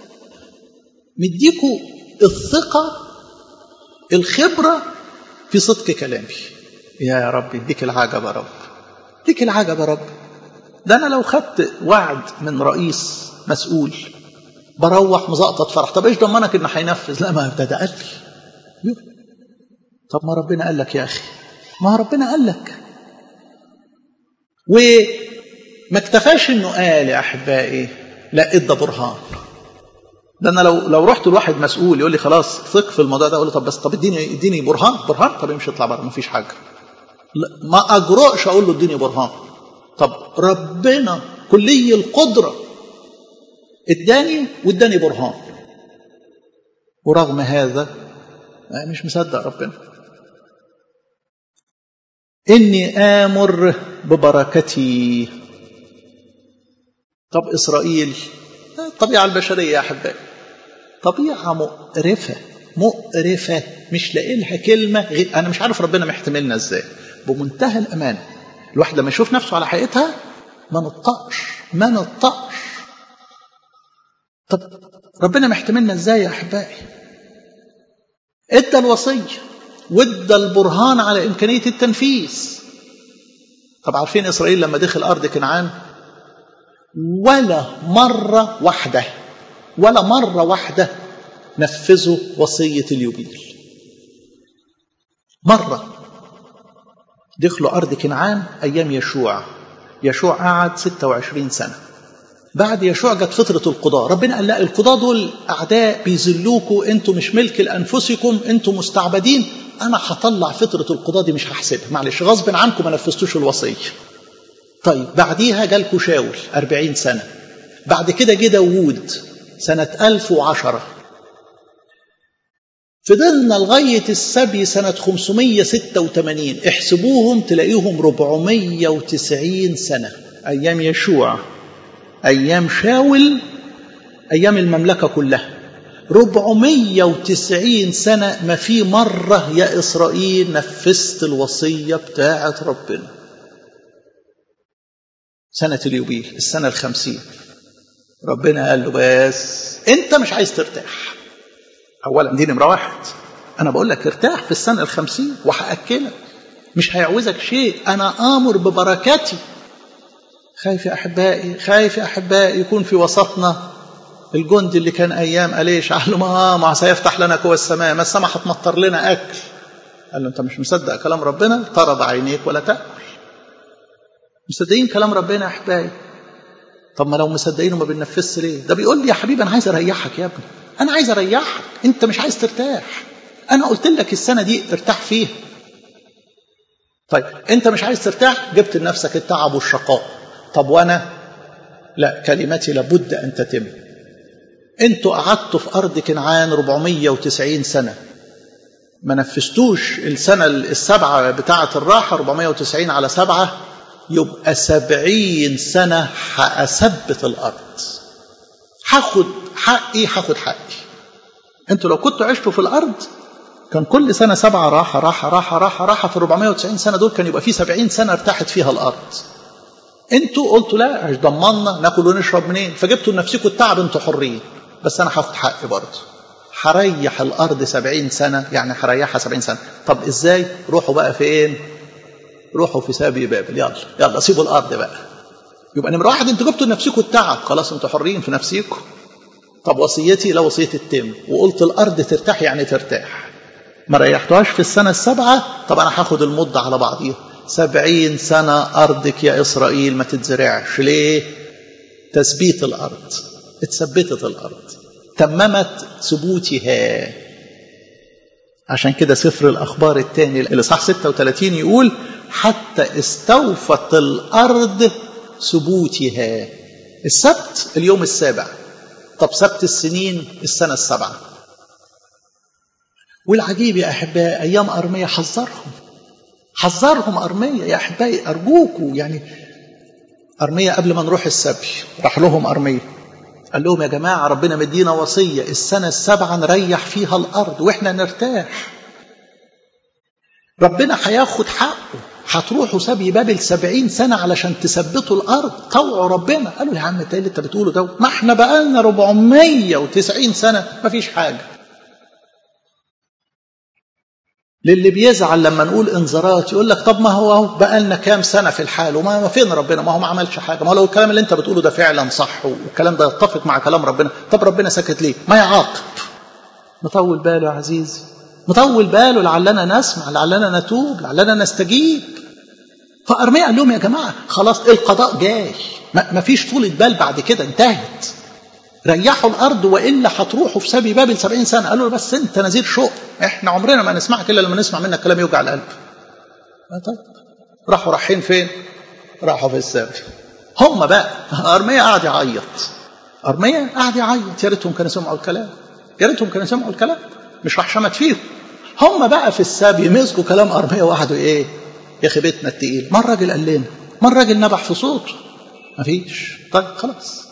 [SPEAKER 1] مديكوا الثقة الخبرة في صدق كلامي يا رب اديك العجب يا رب اديك العجب يا رب ده انا لو خدت وعد من رئيس مسؤول بروح مزقطط فرح طب ايش ضمنك انه هينفذ لا ما ده ده قال لي طب ما ربنا قال لك يا اخي ما ربنا قال لك وما اكتفاش انه قال يا احبائي لا ادى برهان ده انا لو لو رحت لواحد مسؤول يقول لي خلاص ثق في الموضوع ده اقول له طب بس طب اديني اديني برهان برهان طب امشي اطلع بره مفيش حاجه لا ما اجرؤش اقول له اديني برهان طب ربنا كلي القدره اداني واداني برهان ورغم هذا مش مصدق ربنا اني امر ببركتي طب اسرائيل الطبيعه البشريه يا احبائي طبيعة مقرفة مقرفة مش لاقي لها كلمة غير أنا مش عارف ربنا محتملنا إزاي بمنتهى الأمان الواحد لما يشوف نفسه على حقيقتها ما نطقش ما نطقش طب ربنا محتملنا إزاي يا أحبائي ادى الوصية وادى البرهان على إمكانية التنفيذ طب عارفين إسرائيل لما دخل أرض كنعان ولا مرة واحدة ولا مرة واحدة نفذوا وصية اليوبيل مرة دخلوا أرض كنعان أيام يشوع يشوع قعد 26 سنة بعد يشوع جت فترة القضاء ربنا قال لا القضاء دول أعداء بيذلوكوا أنتوا مش ملك لأنفسكم أنتوا مستعبدين أنا هطلع فترة القضاء دي مش هحسبها معلش غصب عنكم ما نفذتوش الوصية طيب بعديها جالكوا شاول 40 سنة بعد كده جه داوود سنة 1010 فضلنا لغاية السبي سنة 586 احسبوهم تلاقيهم 490 سنة أيام يشوع أيام شاول أيام المملكة كلها 490 سنة ما في مرة يا إسرائيل نفذت الوصية بتاعة ربنا سنة اليوبيل السنة الخمسين ربنا قال له بس انت مش عايز ترتاح اولا دي نمره واحد انا بقول لك ارتاح في السنه الخمسين وهاكلك مش هيعوزك شيء انا امر ببركتي خايف يا احبائي خايف يا احبائي يكون في وسطنا الجندي اللي كان ايام اليش قال له ما ما سيفتح لنا قوى السماء ما السماء هتمطر لنا اكل قال له انت مش مصدق كلام ربنا طرد عينيك ولا تاكل مصدقين كلام ربنا يا احبائي طب ما لو مصدقين وما بننفذش ليه ده بيقول لي يا حبيبي انا عايز اريحك يا ابني انا عايز اريحك انت مش عايز ترتاح انا قلت لك السنه دي ارتاح فيها طيب انت مش عايز ترتاح جبت لنفسك التعب والشقاء طب وانا لا كلمتي لابد ان تتم انتوا قعدتوا في ارض كنعان 490 سنه ما نفذتوش السنه السبعه بتاعه الراحه 490 على سبعه يبقى 70 سنه هاثبت الارض هاخد حقي هاخد حقي انتوا لو كنتوا عشتوا في الارض كان كل سنه سبعه راحه راحه راحه راحه راحه في 490 سنه دول كان يبقى في 70 سنه ارتاحت فيها الارض انتوا قلتوا لا مش ضمنا ناكل ونشرب منين فجبتوا لنفسكم التعب انتوا حرين بس انا هاخد حقي برضه هريح الارض 70 سنه يعني هريحها 70 سنه طب ازاي روحوا بقى فين روحوا في سابي بابل يلا يلا سيبوا الارض بقى يبقى نمره واحد انتوا جبتوا لنفسكم التعب خلاص انتوا حرين في نفسيكم طب وصيتي لا وصيه التم وقلت الارض ترتاح يعني ترتاح ما ريحتوهاش في السنه السابعه طب انا هاخد المده على بعضيها سبعين سنة أرضك يا إسرائيل ما تتزرعش ليه تثبيت الأرض اتثبتت الأرض تممت ثبوتها عشان كده سفر الأخبار الثاني الإصحاح 36 يقول حتى استوفت الأرض ثبوتها السبت اليوم السابع طب سبت السنين السنة السابعة والعجيب يا أحبائي أيام أرمية حذرهم حذرهم أرمية يا أحبائي أرجوكوا يعني أرمية قبل ما نروح السبي راح لهم أرمية قال لهم يا جماعة ربنا مدينا وصية السنة السابعة نريح فيها الأرض وإحنا نرتاح ربنا هياخد حقه هتروحوا سبي بابل سبعين سنة علشان تثبتوا الأرض طوعوا ربنا قالوا يا عم اللي أنت بتقوله ده ما احنا بقالنا 490 سنة ما فيش حاجة للي بيزعل لما نقول انذارات يقول لك طب ما هو بقى لنا كام سنه في الحال وما فين ربنا ما هو ما عملش حاجه ما هو لو الكلام اللي انت بتقوله ده فعلا صح والكلام ده يتفق مع كلام ربنا طب ربنا سكت ليه ما يعاقب مطول باله يا عزيزي مطول باله لعلنا نسمع لعلنا نتوب لعلنا نستجيب فأرميا قال لهم يا جماعة خلاص القضاء جاي ما فيش طولة بال بعد كده انتهت ريحوا الارض والا هتروحوا في سبي بابل 70 سنه قالوا له بس انت نذير شوق احنا عمرنا ما نسمعك الا لما نسمع منك كلام يوجع القلب طيب راحوا رايحين فين راحوا في السبي هم بقى ارميا قاعد يعيط ارميا قاعد يعيط يا ريتهم كانوا سمعوا الكلام يا ريتهم كانوا سمعوا الكلام مش راح شمت فيهم هم بقى في السبي مسكوا كلام ارميا وقعدوا ايه يا اخي بيتنا التقيل ما الراجل قال لنا ما الراجل نبح في صوته مفيش طيب خلاص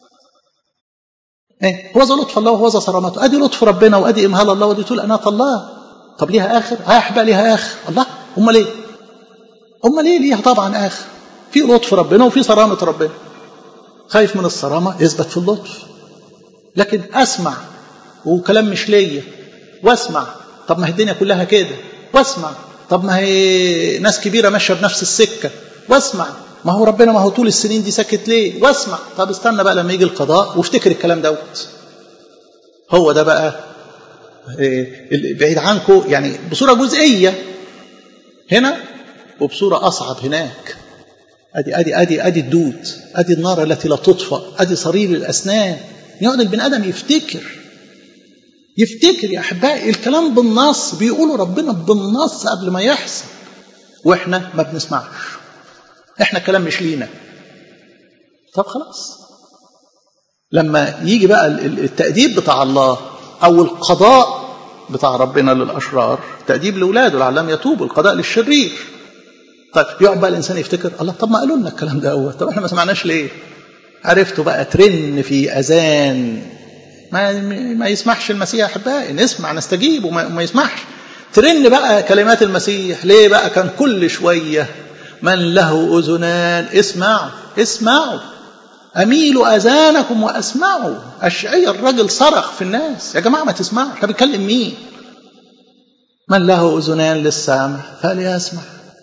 [SPEAKER 1] ايه هو ذا لطف الله وهو ذا صرامته ادي لطف ربنا وادي امهال الله ودي طول انات الله طب ليها اخر رايح بقى ليها اخر الله امال ايه امال ايه ليها طبعا اخر في لطف ربنا وفي صرامه ربنا خايف من الصرامه اثبت في اللطف لكن اسمع وكلام مش ليا واسمع طب ما هي الدنيا كلها كده واسمع طب ما هي ناس كبيره ماشيه بنفس السكه واسمع ما هو ربنا ما هو طول السنين دي ساكت ليه واسمع طب استنى بقى لما يجي القضاء وافتكر الكلام دوت هو ده بقى بعيد عنكم يعني بصوره جزئيه هنا وبصوره اصعب هناك ادي ادي ادي ادي الدود ادي النار التي لا تطفأ ادي صرير الاسنان يقعد البني ادم يفتكر يفتكر يا احبائي الكلام بالنص بيقولوا ربنا بالنص قبل ما يحصل واحنا ما بنسمعش احنا الكلام مش لينا طب خلاص لما يجي بقى التأديب بتاع الله أو القضاء بتاع ربنا للأشرار تأديب لأولاده لعلهم يتوبوا القضاء للشرير طيب يقعد بقى الإنسان يفتكر الله طب ما قالوا لنا الكلام ده أول طب احنا ما سمعناش ليه عرفتوا بقى ترن في أذان ما ما يسمحش المسيح أحبائي نسمع نستجيب وما ما يسمحش ترن بقى كلمات المسيح ليه بقى كان كل شوية من له أذنان اسمعوا اسمعوا أميلوا أذانكم وأسمعوا أشعي الرجل صرخ في الناس يا جماعة ما تسمعوا احنا بنتكلم مين من له أذنان للسامع فليسمع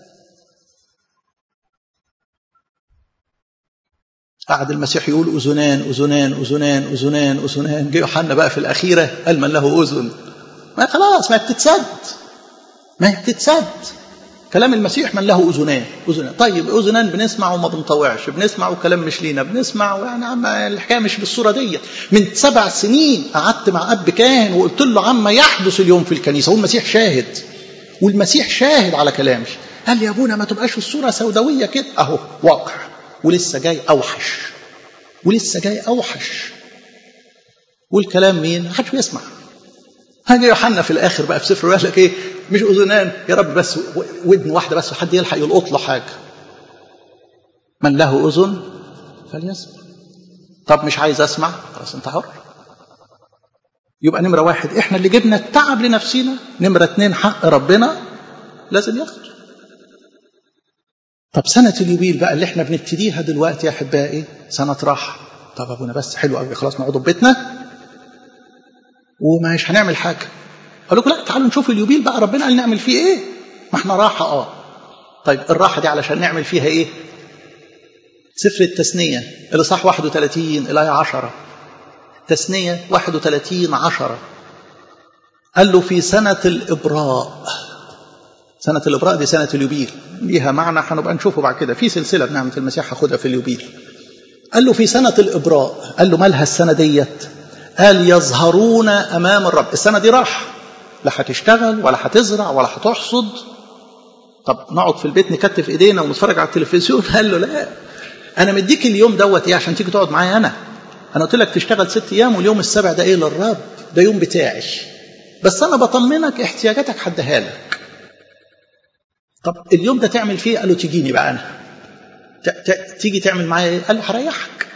[SPEAKER 1] قعد المسيح يقول أذنان أذنان أذنان أذنان أذنان جه يوحنا بقى في الأخيرة قال من له أذن ما خلاص ما بتتسد ما بتتسد كلام المسيح من له اذنان اذنان طيب اذنان بنسمع وما بنطوعش بنسمع وكلام مش لينا بنسمع يعني عم الحكايه مش بالصوره دي من سبع سنين قعدت مع اب كاهن وقلت له عما يحدث اليوم في الكنيسه والمسيح شاهد والمسيح شاهد على كلامي قال لي يا ابونا ما تبقاش الصوره سوداويه كده اهو واقع ولسه جاي اوحش ولسه جاي اوحش والكلام مين؟ محدش بيسمع هاجي يوحنا في الاخر بقى في سفر يقول لك ايه مش اذنان يا رب بس ودن واحده بس وحد يلحق يلقط له حاجه من له اذن فليسمع طب مش عايز اسمع خلاص انت حر يبقى نمره واحد احنا اللي جبنا التعب لنفسينا نمره اتنين حق ربنا لازم ياخد طب سنة اليوبيل بقى اللي احنا بنبتديها دلوقتي يا احبائي سنة راحة طب ابونا بس حلو قوي خلاص نقعد في بيتنا ومش هنعمل حاجة قال لكم لا تعالوا نشوف اليوبيل بقى ربنا قال نعمل فيه ايه ما احنا راحة اه طيب الراحة دي علشان نعمل فيها ايه سفر التثنية الإصحاح 31 الآية 10 تثنية 31 10 قال له في سنة الإبراء سنة الإبراء دي سنة اليوبيل ليها معنى هنبقى نشوفه بعد كده في سلسلة بنعمة المسيح هاخدها في اليوبيل قال له في سنة الإبراء قال له مالها السنة ديت قال يظهرون أمام الرب السنة دي راح لا هتشتغل ولا هتزرع ولا هتحصد طب نقعد في البيت نكتف ايدينا ونتفرج على التلفزيون قال له لا انا مديك اليوم دوت ايه عشان تيجي تقعد معايا انا انا قلت لك تشتغل ست ايام واليوم السابع ده ايه للرب ده يوم بتاعي بس انا بطمنك احتياجاتك هديها لك طب اليوم ده تعمل فيه قال له تجيني بقى انا تيجي تعمل معايا ايه قال له هريحك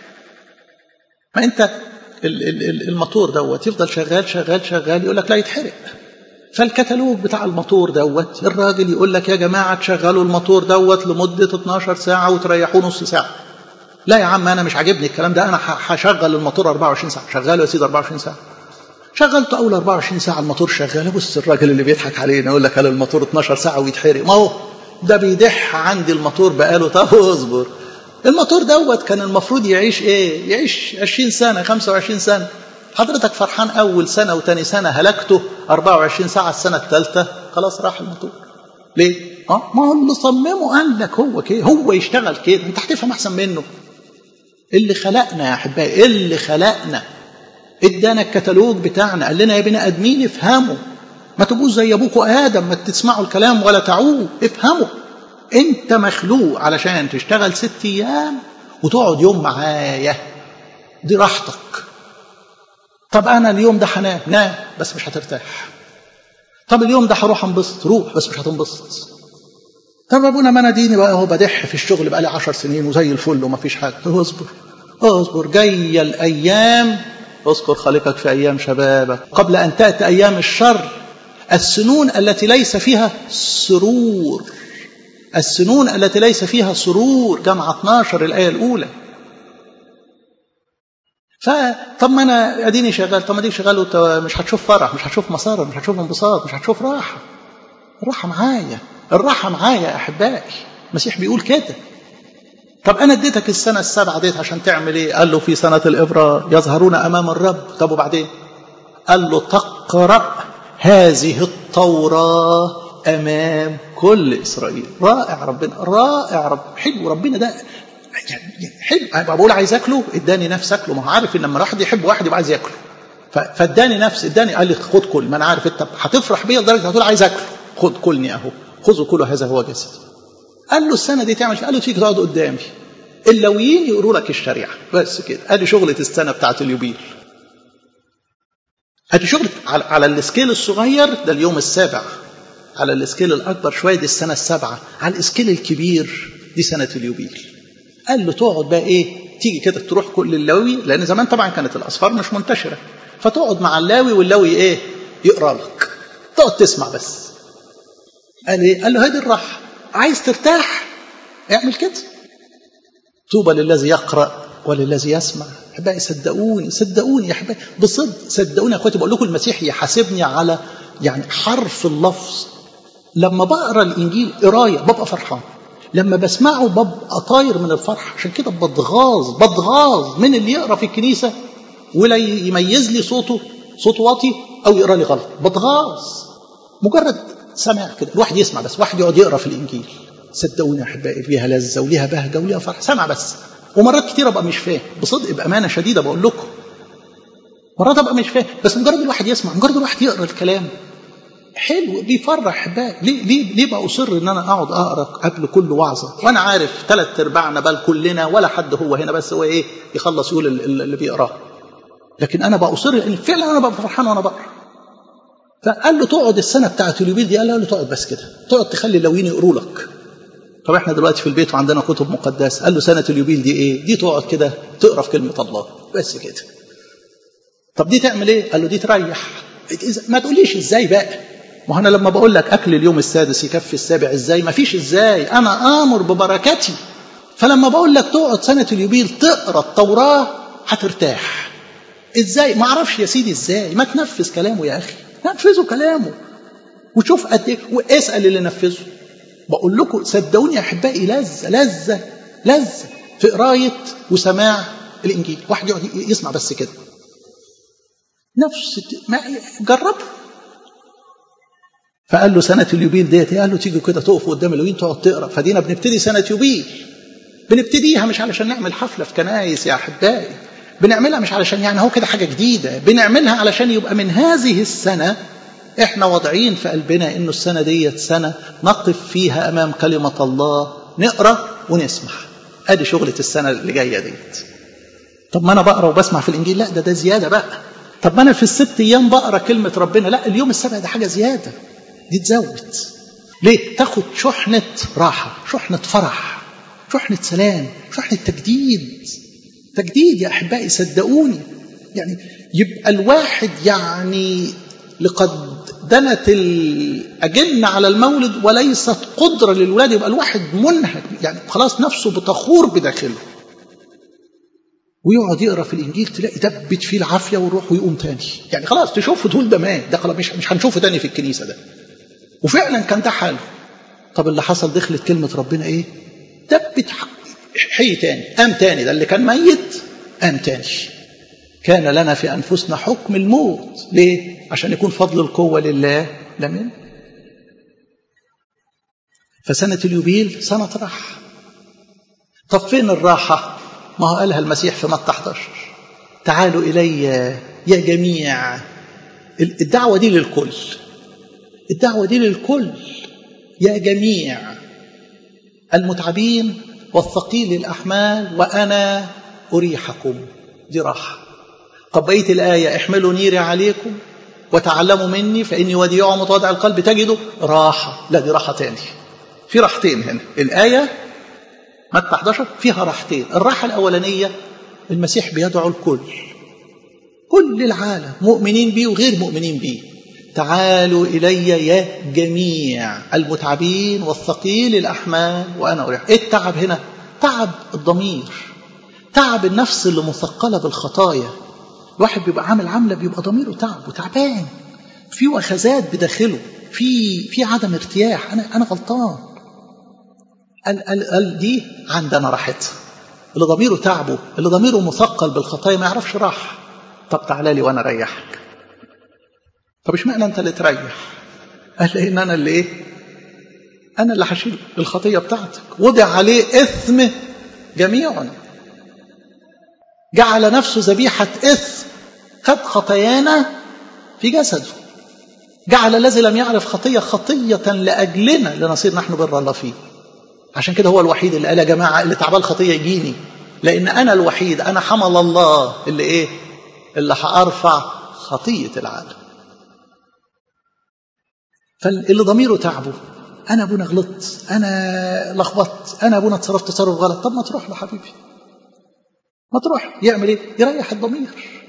[SPEAKER 1] ما انت الموتور دوت يفضل شغال شغال شغال يقول لك لا يتحرق فالكتالوج بتاع الموتور دوت الراجل يقول لك يا جماعه تشغلوا الموتور دوت لمده 12 ساعه وتريحوه نص ساعه لا يا عم انا مش عاجبني الكلام ده انا هشغل الموتور 24 ساعه شغاله يا سيدي 24 ساعه شغلته اول 24 ساعه الموتور شغال بص الراجل اللي بيضحك علينا يقول لك قال الموتور 12 ساعه ويتحرق ما هو ده بيدح عندي الموتور بقاله طب اصبر الموتور دوت كان المفروض يعيش ايه يعيش 20 سنه 25 سنه حضرتك فرحان اول سنه وتاني سنه هلكته 24 ساعه السنه الثالثه خلاص راح الموتور ليه اه ما هو اللي صممه قال لك هو كده هو يشتغل كده انت هتفهم احسن منه اللي خلقنا يا احبائي اللي خلقنا ادانا الكتالوج بتاعنا قال لنا يا بني ادمين افهموا ما تبقوش زي ابوكوا ادم ما تسمعوا الكلام ولا تعوه افهموا انت مخلوق علشان تشتغل ست ايام وتقعد يوم معايا دي راحتك طب انا اليوم ده هنام نام بس مش هترتاح طب اليوم ده هروح انبسط روح بس مش هتنبسط طب ابونا ما انا ديني بقى اهو بدح في الشغل بقى لي 10 سنين وزي الفل وما فيش حاجه اصبر اصبر جايه الايام اذكر خالقك في ايام شبابك قبل ان تاتي ايام الشر السنون التي ليس فيها سرور السنون التي ليس فيها سرور جمع 12 الايه الاولى فطب ما انا اديني شغال طب ما اديك شغال وانت مش هتشوف فرح مش هتشوف مسار مش هتشوف انبساط مش هتشوف راحه الراحه معايا الراحه معايا يا احبائي المسيح بيقول كده طب انا اديتك السنه السابعه ديت عشان تعمل ايه قال له في سنه الابره يظهرون امام الرب طب وبعدين قال له تقرا هذه التوراه امام كل اسرائيل رائع ربنا رائع رب حلو ربنا ده يعني حلو انا بقول عايز اكله اداني نفس اكله ما هو عارف ان لما واحد يحب واحد يبقى عايز ياكله فاداني نفس اداني قال لي خد كل ما انا عارف انت هتفرح بيا لدرجه هتقول عايز اكله خد كلني اهو خذوا كله هذا هو جسدي قال له السنه دي تعمل قال له تيجي تقعد قدامي اللويين يقولوا لك الشريعه بس كده ادي شغله السنه بتاعت اليوبيل ادي شغل على, على السكيل الصغير ده اليوم السابع على السكيل الاكبر شويه دي السنه السابعه على السكيل الكبير دي سنه اليوبيل قال له تقعد بقى ايه تيجي كده تروح كل اللاوي لان زمان طبعا كانت الاصفار مش منتشره فتقعد مع اللاوي واللاوي ايه يقرا لك تقعد تسمع بس قال ايه قال له هذه الراحه عايز ترتاح اعمل كده طوبى للذي يقرا وللذي يسمع احبائي صدقوني صدقوني يا احبائي بصدق صدقوني يا اخواتي بقول لكم المسيح يحاسبني على يعني حرف اللفظ لما بقرا الانجيل قرايه ببقى فرحان لما بسمعه ببقى طاير من الفرح عشان كده بتغاظ بتغاظ من اللي يقرا في الكنيسه ولا يميز لي صوته صوت واطي او يقرا لي غلط بتغاظ مجرد سمع كده الواحد يسمع بس واحد يقعد يقرا في الانجيل صدقوني يا احبائي فيها لذه وليها بهجه وليها فرح سمع بس ومرات كتير ابقى مش فاهم بصدق بامانه شديده بقول لكم مرات ابقى مش فاهم بس مجرد الواحد يسمع مجرد الواحد يقرا الكلام حلو بيفرح بقى ليه ليه ليه بقى اصر ان انا اقعد اقرا قبل كل وعظه وانا عارف ثلاث ارباعنا بل كلنا ولا حد هو هنا بس هو ايه يخلص يقول اللي بيقراه لكن انا بقى اصر ان فعلا انا ببقى فرحان وانا بقرا فقال له تقعد السنه بتاعت اليوبيل دي قال له تقعد بس كده تقعد تخلي اللوين يقروا لك طب احنا دلوقتي في البيت وعندنا كتب مقدسه قال له سنه اليوبيل دي ايه دي تقعد كده تقرا في كلمه الله بس كده طب دي تعمل ايه قال له دي تريح ما تقوليش ازاي بقى ما انا لما بقول لك اكل اليوم السادس يكفي السابع ازاي ما فيش ازاي انا امر ببركتي فلما بقول لك تقعد سنه اليوبيل تقرا التوراه هترتاح ازاي ما اعرفش يا سيدي ازاي ما تنفذ كلامه يا اخي نفذوا كلامه وشوف قد ايه واسال اللي نفذه بقول لكم صدقوني يا احبائي لذه لذه لذه في قرايه وسماع الانجيل واحد يقعد يسمع بس كده نفس ما جربه فقال له سنه اليوبيل ديت قال له تيجي كده تقف قدام اليوبيل تقعد تقرا فدينا بنبتدي سنه يوبيل بنبتديها مش علشان نعمل حفله في كنايس يا احبائي بنعملها مش علشان يعني هو كده حاجه جديده بنعملها علشان يبقى من هذه السنه احنا واضعين في قلبنا انه السنه ديت سنه نقف فيها امام كلمه الله نقرا ونسمع ادي شغله السنه اللي جايه ديت طب ما انا بقرا وبسمع في الانجيل لا ده ده زياده بقى طب ما انا في الست ايام بقرا كلمه ربنا لا اليوم السابع ده حاجه زياده دي تزود ليه تاخد شحنه راحه شحنه فرح شحنه سلام شحنه تجديد تجديد يا احبائي صدقوني يعني يبقى الواحد يعني لقد دنت الأجنة على المولد وليست قدرة للولاد يبقى الواحد منهك يعني خلاص نفسه بتخور بداخله ويقعد يقرا في الانجيل تلاقي دبت فيه العافيه ويروح ويقوم تاني يعني خلاص تشوفه تقول ده مات ده خلاص مش مش هنشوفه تاني في الكنيسه ده وفعلا كان ده حاله طب اللي حصل دخلت كلمه ربنا ايه دبت حي تاني قام تاني ده اللي كان ميت قام تاني كان لنا في أنفسنا حكم الموت ليه؟ عشان يكون فضل القوة لله لا من فسنة اليوبيل سنة راحة طب فين الراحة؟ ما هو قالها المسيح في متى 11 تعالوا إلي يا جميع الدعوة دي للكل الدعوة دي للكل يا جميع المتعبين والثقيل الأحمال وأنا أريحكم دي راحة طب بقية الآية احملوا نيري عليكم وتعلموا مني فإني وديع متواضع القلب تجدوا راحة لا دي راحة تاني في راحتين هنا الآية متى 11 فيها راحتين الراحة الأولانية المسيح بيدعو الكل كل العالم مؤمنين بيه وغير مؤمنين بيه تعالوا إلي يا جميع المتعبين والثقيل الأحمال وأنا أريح إيه التعب هنا تعب الضمير تعب النفس اللي مثقلة بالخطايا الواحد بيبقى عامل عاملة بيبقى ضميره تعب وتعبان في وخزات بداخله في في عدم ارتياح أنا أنا غلطان قال قال قال دي عندنا راحتها اللي ضميره تعبه اللي ضميره مثقل بالخطايا ما يعرفش راحة طب تعالى لي وأنا أريحك طب اشمعنى أنت اللي تريح قال لأن أنا اللي إيه أنا اللي هشيل الخطية بتاعتك وضع عليه إثم جميعنا جعل نفسه ذبيحة إثم خد خطايانا في جسده جعل الذي لم يعرف خطية خطية لأجلنا لنصير نحن بر الله فيه عشان كده هو الوحيد اللي قال يا جماعة اللي تعبان خطية يجيني لأن أنا الوحيد أنا حمل الله اللي إيه اللي هأرفع خطية العالم فاللي ضميره تعبه أنا أبونا غلطت أنا لخبطت أنا أبونا تصرفت تصرف غلط طب ما تروح له حبيبي ما تروح يعمل ايه يريح الضمير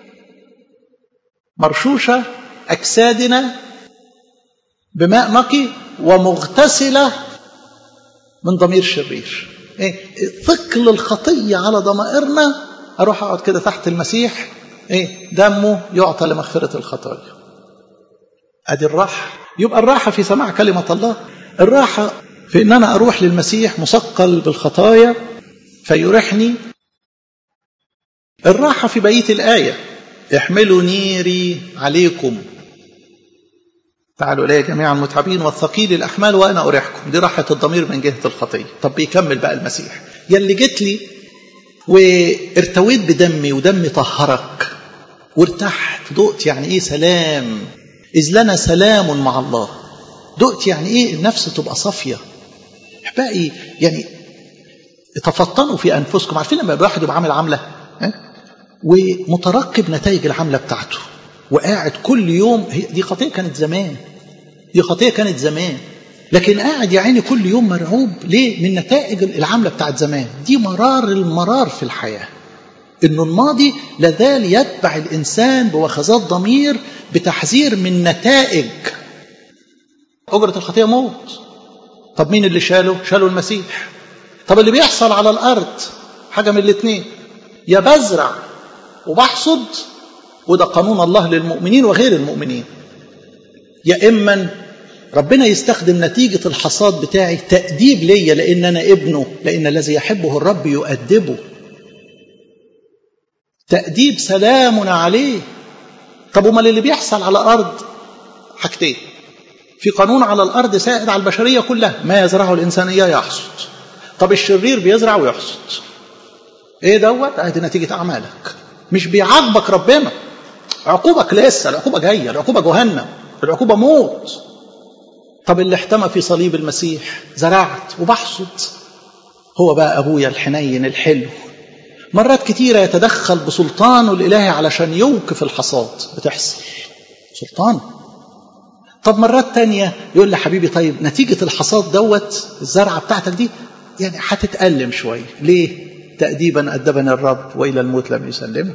[SPEAKER 1] مرشوشة أجسادنا بماء نقي ومغتسلة من ضمير شرير إيه؟ ثقل الخطية على ضمائرنا أروح أقعد كده تحت المسيح إيه؟ دمه يعطى لمغفرة الخطايا أدي الراحة يبقى الراحة في سماع كلمة الله الراحة في أن أنا أروح للمسيح مثقل بالخطايا فيريحني الراحة في بقية الآية احملوا نيري عليكم تعالوا إلي جميعا المتعبين والثقيل الأحمال وأنا أريحكم دي راحة الضمير من جهة الخطية طب بيكمل بقى المسيح يلي جيت لي وارتويت بدمي ودمي طهرك وارتحت دقت يعني ايه سلام إذ لنا سلام مع الله دقت يعني ايه النفس تبقى صافيه احبائي يعني تفطنوا في انفسكم عارفين لما الواحد يبقى عامل عمله ها؟ ومترقب نتائج العمله بتاعته وقاعد كل يوم هي دي خطيه كانت زمان دي خطيه كانت زمان لكن قاعد يا عيني كل يوم مرعوب ليه من نتائج العمله بتاعت زمان دي مرار المرار في الحياه انه الماضي لازال يتبع الانسان بوخزات ضمير بتحذير من نتائج اجره الخطيه موت طب مين اللي شاله شاله المسيح طب اللي بيحصل على الارض حاجه من الاثنين يا بزرع وبحصد وده قانون الله للمؤمنين وغير المؤمنين يا اما ربنا يستخدم نتيجة الحصاد بتاعي تأديب ليا لأن أنا ابنه لأن الذي يحبه الرب يؤدبه تأديب سلام عليه طب امال اللي بيحصل على الأرض حاجتين في قانون على الأرض سائد على البشرية كلها ما يزرعه الإنسان إياه يحصد طب الشرير بيزرع ويحصد ايه دوت ادي نتيجة أعمالك مش بيعاقبك ربنا عقوبك لسه العقوبة جاية العقوبة جهنم العقوبة موت طب اللي احتمى في صليب المسيح زرعت وبحصد هو بقى أبويا الحنين الحلو مرات كتيرة يتدخل بسلطانه الإلهي علشان يوقف الحصاد بتحصل سلطان طب مرات تانية يقول لي حبيبي طيب نتيجة الحصاد دوت الزرعة بتاعتك دي يعني هتتألم شوية ليه؟ تأديبا أدبني الرب وإلى الموت لم يسلمني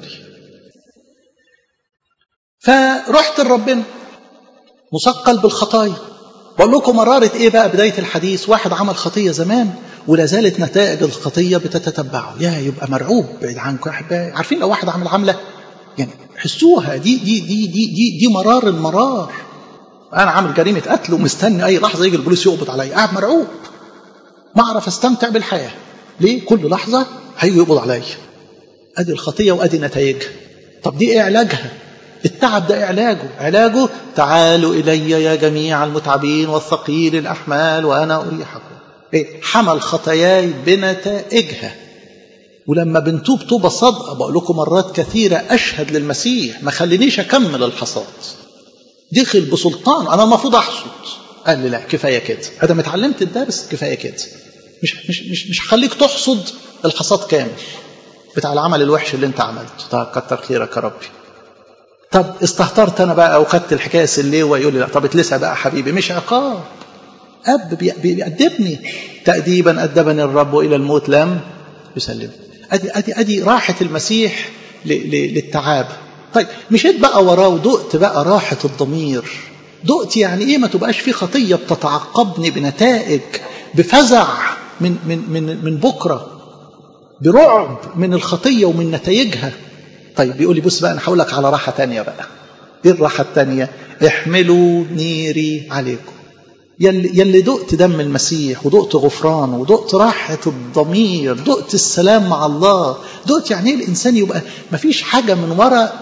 [SPEAKER 1] فرحت لربنا مثقل بالخطايا بقول لكم مرارة ايه بقى بداية الحديث واحد عمل خطية زمان ولا زالت نتائج الخطية بتتتبعه يا يبقى مرعوب بعيد عنكم احبائي عارفين لو واحد عمل عملة يعني حسوها دي دي دي دي دي, دي مرار المرار انا عامل جريمة قتل ومستني اي لحظة يجي البوليس يقبض عليا قاعد مرعوب ما اعرف استمتع بالحياة ليه كل لحظة هيجي يقبض عليا ادي الخطية وادي نتائجها طب دي ايه علاجها التعب ده علاجه علاجه تعالوا إلي يا جميع المتعبين والثقيل الأحمال وأنا أريحكم إيه؟ حمل خطاياي بنتائجها ولما بنتوب توبة صادقة بقول لكم مرات كثيرة أشهد للمسيح ما خلينيش أكمل الحصاد دخل بسلطان أنا المفروض أحصد قال لي لا كفاية كده أنا اتعلمت الدرس كفاية كده مش مش مش مش هخليك تحصد الحصاد كامل بتاع العمل الوحش اللي انت عملته طب كتر خيرك يا ربي طب استهترت انا بقى وخدت الحكايه سليوه يقول لي لا طب اتلسع بقى حبيبي مش عقاب اب بيأدبني تأديبا أدبني الرب إلى الموت لم يسلم أدي أدي أدي راحة المسيح للتعاب طيب مشيت بقى وراه ودقت بقى راحة الضمير دقت يعني إيه ما تبقاش في خطية بتتعقبني بنتائج بفزع من من من من بكرة برعب من الخطية ومن نتائجها طيب بيقول لي بص بقى انا هقول لك على راحه تانية بقى ايه الراحه التانية احملوا نيري عليكم يلي, يلي دقت دم المسيح ودقت غفرانه ودقت راحة الضمير دقت السلام مع الله دقت يعني ايه الإنسان يبقى ما فيش حاجة من وراء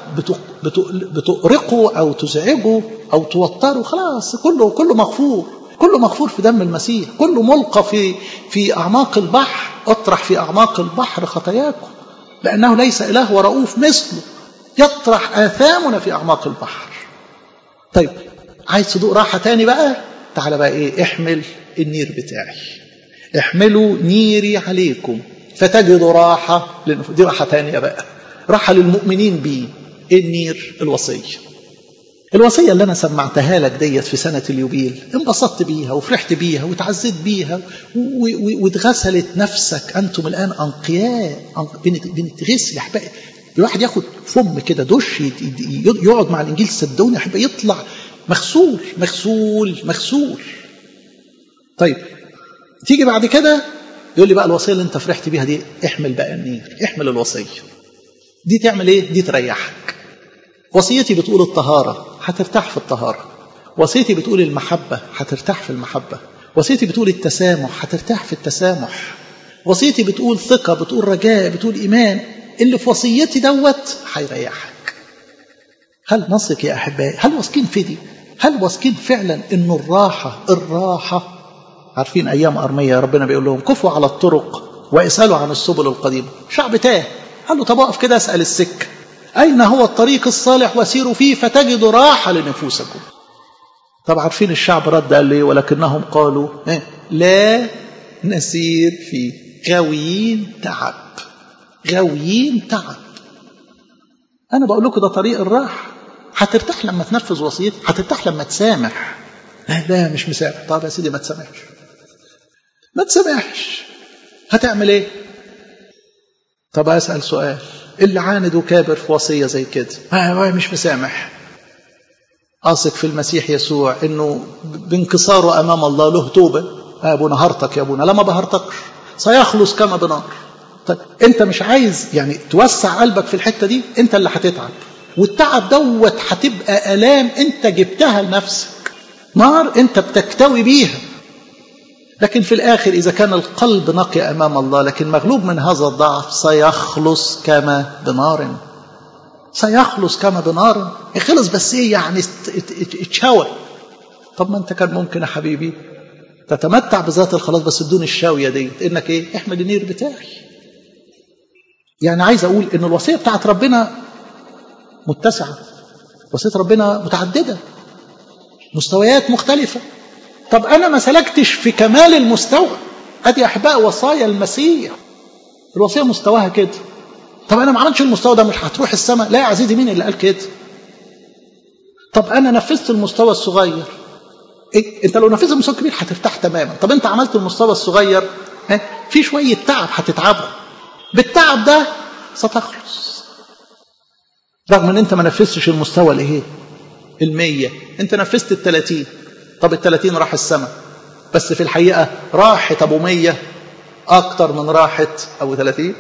[SPEAKER 1] بتؤرقه أو تزعجه أو توتره خلاص كله كله مغفور كله مغفور في دم المسيح كله ملقى في في أعماق البحر اطرح في أعماق البحر خطاياكم لأنه ليس إله ورؤوف مثله يطرح آثامنا في أعماق البحر طيب عايز تدوق راحة تاني بقى تعالى بقى إيه احمل النير بتاعي احملوا نيري عليكم فتجدوا راحة دي راحة تانية بقى راحة للمؤمنين بيه إيه النير الوصية الوصية اللي أنا سمعتها لك ديت في سنة اليوبيل انبسطت بيها وفرحت بيها وتعزيت بيها واتغسلت نفسك أنتم الآن أنقياء بنتغسل يا أحبائي الواحد ياخد فم كده دش يقعد مع الإنجيل صدقوني يا أحبائي يطلع مغسول مغسول مغسول طيب تيجي بعد كده يقول لي بقى الوصية اللي أنت فرحت بيها دي احمل بقى النير احمل الوصية دي تعمل إيه؟ دي تريحك وصيتي بتقول الطهارة هترتاح في الطهارة وصيتي بتقول المحبة هترتاح في المحبة وصيتي بتقول التسامح هترتاح في التسامح وصيتي بتقول ثقة بتقول رجاء بتقول إيمان اللي في وصيتي دوت هيريحك هل نثق يا أحبائي هل واثقين في دي هل واثقين فعلا إنه الراحة الراحة عارفين أيام أرمية ربنا بيقول لهم كفوا على الطرق واسألوا عن السبل القديمة شعب تاه قال له طب اقف كده اسأل السكة أين هو الطريق الصالح وسيروا فيه فتجدوا راحة لنفوسكم طب عارفين الشعب رد قال ليه ولكنهم قالوا إيه؟ لا نسير فيه غاويين تعب غاويين تعب انا بقول لكم ده طريق الراحه هترتاح لما تنفذ وصيتي هترتاح لما تسامح لا لا مش مسامح طب يا سيدي ما تسامحش ما تسامحش هتعمل ايه طب اسال سؤال اللي عاند وكابر في وصيه زي كده آه مش مسامح اثق في المسيح يسوع انه بانكساره امام الله له توبه آه يا ابونا هرتك يا ابونا لا ما بهرتكش سيخلص كما بنار طيب انت مش عايز يعني توسع قلبك في الحته دي انت اللي هتتعب والتعب دوت هتبقى الام انت جبتها لنفسك نار انت بتكتوي بيها لكن في الاخر اذا كان القلب نقي امام الله لكن مغلوب من هذا الضعف سيخلص كما بنار سيخلص كما بنار خلص بس ايه يعني اتشوى طب ما انت كان ممكن يا حبيبي تتمتع بذات الخلاص بس بدون الشاويه دي انك ايه احمل النير بتاعي يعني عايز اقول ان الوصيه بتاعت ربنا متسعه وصيه ربنا متعدده مستويات مختلفه طب انا ما سلكتش في كمال المستوى ادي احباء وصايا المسيح الوصيه مستواها كده طب انا ما عملتش المستوى ده مش هتروح السماء لا يا عزيزي مين اللي قال كده طب انا نفذت المستوى الصغير إيه؟ انت لو نفذت المستوى الكبير هترتاح تماما طب انت عملت المستوى الصغير ها في شويه تعب هتتعبه بالتعب ده ستخلص رغم ان انت ما نفذتش المستوى الايه المية انت نفذت التلاتين طب التلاتين راح السماء بس في الحقيقة راحت ابو مية اكتر من راحت ابو تلاتين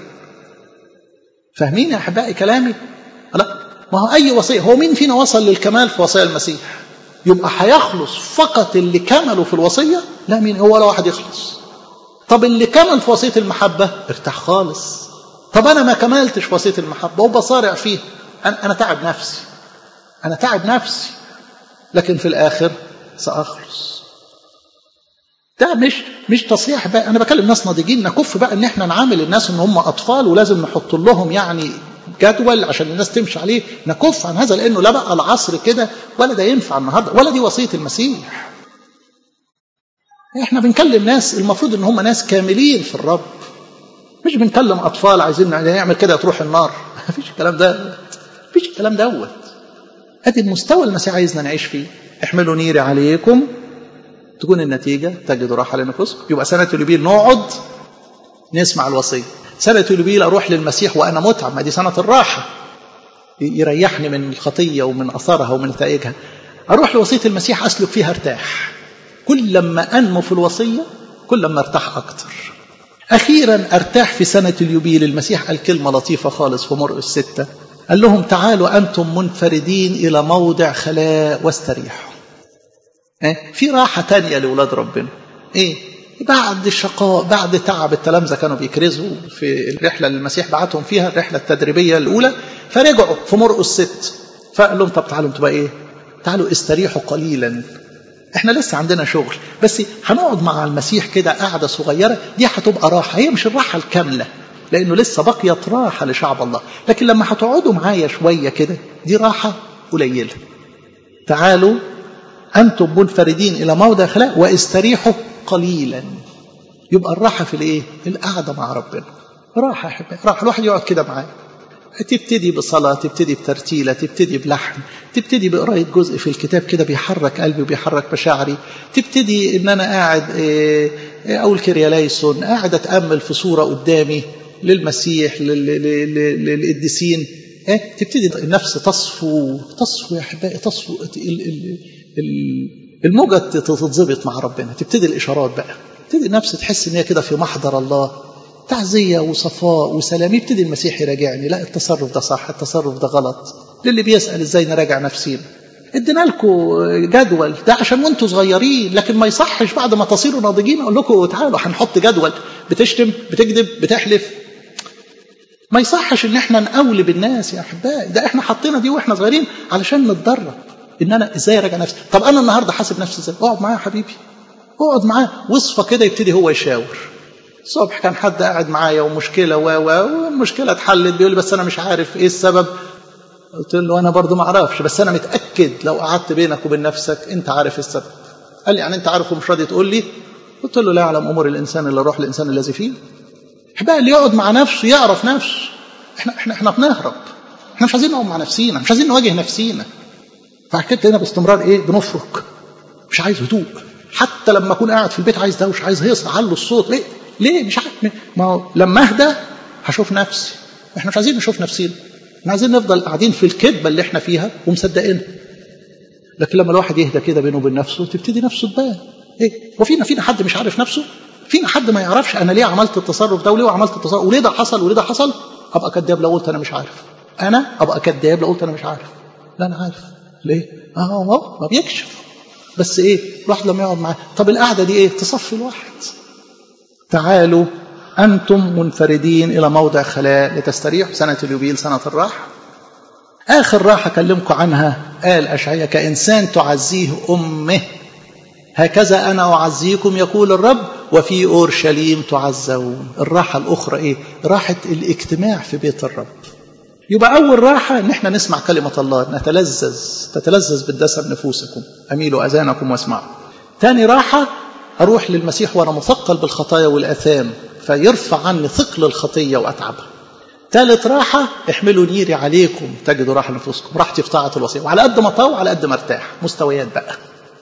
[SPEAKER 1] فاهمين يا احبائي كلامي لا ما هو اي وصية هو مين فينا وصل للكمال في وصايا المسيح يبقى هيخلص فقط اللي كملوا في الوصية لا مين هو ولا واحد يخلص طب اللي كمل في وصية المحبة ارتاح خالص طب أنا ما كملتش في وصية المحبة وبصارع فيه أنا, أنا تعب نفسي أنا تعب نفسي لكن في الآخر سأخلص ده مش مش تصريح بقى انا بكلم ناس ناضجين نكف بقى ان احنا نعامل الناس ان هم اطفال ولازم نحط لهم يعني جدول عشان الناس تمشي عليه نكف عن هذا لانه لا بقى العصر كده ولا ده ينفع النهارده ولا دي وصيه المسيح احنا بنكلم ناس المفروض ان هم ناس كاملين في الرب مش بنكلم اطفال عايزين نعمل كده تروح النار مفيش الكلام ده مفيش الكلام دوت ادي المستوى المسيح عايزنا نعيش فيه احملوا نيري عليكم تكون النتيجه تجدوا راحه لنفوسكم يبقى سنه اليوبيل نقعد نسمع الوصيه سنه اليوبيل اروح للمسيح وانا متعب ما دي سنه الراحه يريحني من الخطيه ومن اثارها ومن نتائجها اروح لوصيه المسيح اسلك فيها ارتاح كل لما انمو في الوصيه كل لما ارتاح اكتر اخيرا ارتاح في سنه اليوبيل المسيح قال كلمه لطيفه خالص في مرقس ستة قال لهم تعالوا انتم منفردين الى موضع خلاء واستريحوا إيه؟ في راحه تانية لاولاد ربنا ايه بعد الشقاء بعد تعب التلامذه كانوا بيكرزوا في الرحله اللي المسيح بعتهم فيها الرحله التدريبيه الاولى فرجعوا في مرقس ست فقال لهم طب تعالوا انتوا بقى ايه تعالوا استريحوا قليلا احنا لسه عندنا شغل بس هنقعد مع المسيح كده قعده صغيره دي هتبقى راحه هي مش الراحه الكامله لانه لسه بقيت راحه لشعب الله لكن لما هتقعدوا معايا شويه كده دي راحه قليله تعالوا انتم منفردين الى موضع خلاء واستريحوا قليلا يبقى الراحه في الايه القعده مع ربنا راحه يا حبيبي راحه الواحد يقعد كده معاه تبتدي بصلاة تبتدي بترتيلة تبتدي بلحن تبتدي بقراية جزء في الكتاب كده بيحرك قلبي وبيحرك مشاعري تبتدي ان انا قاعد اقول كرياليسون قاعد اتامل في صورة قدامي للمسيح للقديسين تبتدي النفس تصفو تصفو يا احبائي تصفو الموجة تتظبط مع ربنا تبتدي الاشارات بقى تبتدي النفس تحس ان هي كده في محضر الله تعزية وصفاء وسلام يبتدي المسيح يراجعني لا التصرف ده صح التصرف ده غلط للي بيسأل ازاي نراجع نفسينا ادينا لكم جدول ده عشان وانتوا صغيرين لكن ما يصحش بعد ما تصيروا ناضجين اقول لكم تعالوا هنحط جدول بتشتم بتكذب بتحلف ما يصحش ان احنا نقولب الناس يا احبائي ده احنا حطينا دي واحنا صغيرين علشان نتدرب ان انا ازاي اراجع نفسي طب انا النهارده حاسب نفسي ازاي اقعد معايا يا حبيبي اقعد معاه وصفه كده يبتدي هو يشاور الصبح كان حد قاعد معايا ومشكلة و و والمشكلة اتحلت بيقول لي بس أنا مش عارف إيه السبب قلت له انا برضو ما اعرفش بس انا متاكد لو قعدت بينك وبين نفسك انت عارف السبب قال لي يعني انت عارف ومش راضي تقول لي قلت له لا يعلم امور الانسان الا روح الانسان الذي فيه بقى اللي يقعد مع نفسه يعرف نفسه احنا احنا احنا بنهرب احنا مش عايزين نقعد مع نفسينا مش عايزين نواجه نفسينا فعشان كده باستمرار ايه بنفرك مش عايز هدوء حتى لما اكون قاعد في البيت عايز دوش عايز هيص علو الصوت ليه ليه مش عارف ما هو لما اهدى هشوف نفسي احنا مش عايزين نشوف نفسينا احنا عايزين نفضل قاعدين في الكذبه اللي احنا فيها ومصدقينها لكن لما الواحد يهدى كده بينه وبين نفسه تبتدي نفسه تبان ايه وفينا فينا حد مش عارف نفسه فينا حد ما يعرفش انا ليه عملت التصرف ده وليه عملت التصرف وليه ده حصل وليه ده حصل ابقى كذاب لو قلت انا مش عارف انا ابقى كذاب لو قلت انا مش عارف لا انا عارف ليه اه هو ما بيكشف بس ايه الواحد لما يقعد معاه طب القعده دي ايه تصفي الواحد تعالوا انتم منفردين الى موضع خلاء لتستريحوا سنه اليوبيل سنه الراحه اخر راحه اكلمكم عنها قال اشعياء كانسان تعزيه امه هكذا انا اعزيكم يقول الرب وفي اورشليم تعزون الراحه الاخرى ايه راحه الاجتماع في بيت الرب يبقى أول راحة إن إحنا نسمع كلمة الله نتلذذ تتلذذ بالدسم نفوسكم أميلوا أذانكم واسمعوا. تاني راحة أروح للمسيح وأنا مثقل بالخطايا والآثام فيرفع عني ثقل الخطية وأتعبها. ثالث راحة احملوا نيري عليكم تجدوا راحة نفوسكم راحتي في طاعة الوصية وعلى قد ما طاوع على قد ما ارتاح مستويات بقى.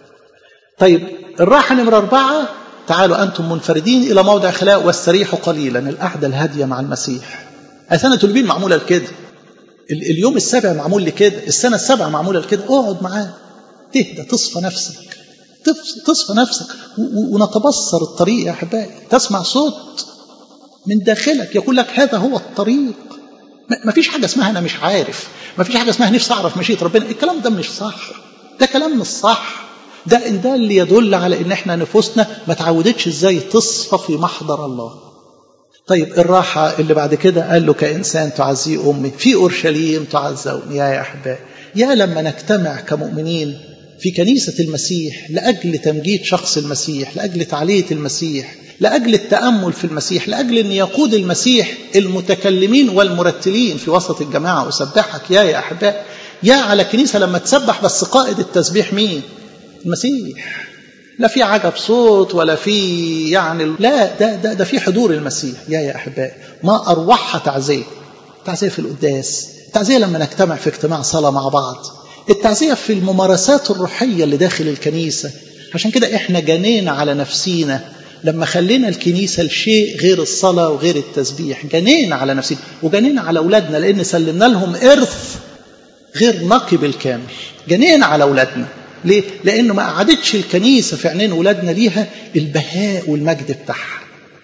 [SPEAKER 1] طيب الراحة نمرة أربعة تعالوا أنتم منفردين إلى موضع خلاء واستريحوا قليلا القعدة الهادية مع المسيح. سنة البين معمولة لكده اليوم السابع معمول لكده السنة السابعة معمولة لكده اقعد معاه تهدى تصفى نفسك تصفى نفسك ونتبصر الطريق يا أحبائي تسمع صوت من داخلك يقول لك هذا هو الطريق ما فيش حاجة اسمها أنا مش عارف ما فيش حاجة اسمها نفسي أعرف مشيئة ربنا الكلام ده مش صح ده كلام مش صح ده ده اللي يدل على ان احنا نفوسنا ما تعودتش ازاي تصفى في محضر الله طيب الراحة اللي بعد كده قال له كإنسان تعزي أمي في أورشليم تعزون يا يا أحبائي يا لما نجتمع كمؤمنين في كنيسة المسيح لأجل تمجيد شخص المسيح لأجل تعلية المسيح لأجل التأمل في المسيح لأجل أن يقود المسيح المتكلمين والمرتلين في وسط الجماعة أسبحك يا يا أحبائي يا على كنيسة لما تسبح بس قائد التسبيح مين المسيح لا في عجب صوت ولا في يعني لا ده ده ده في حضور المسيح يا يا احبائي ما اروعها تعزيه تعزيه في القداس تعزيه لما نجتمع في اجتماع صلاه مع بعض التعزيه في الممارسات الروحيه اللي داخل الكنيسه عشان كده احنا جنينا على نفسينا لما خلينا الكنيسه لشيء غير الصلاه وغير التسبيح جنينا على نفسينا وجنينا على اولادنا لان سلمنا لهم ارث غير نقي بالكامل جنينا على اولادنا ليه؟ لأنه ما قعدتش الكنيسة في عينين ولادنا ليها البهاء والمجد بتاعها.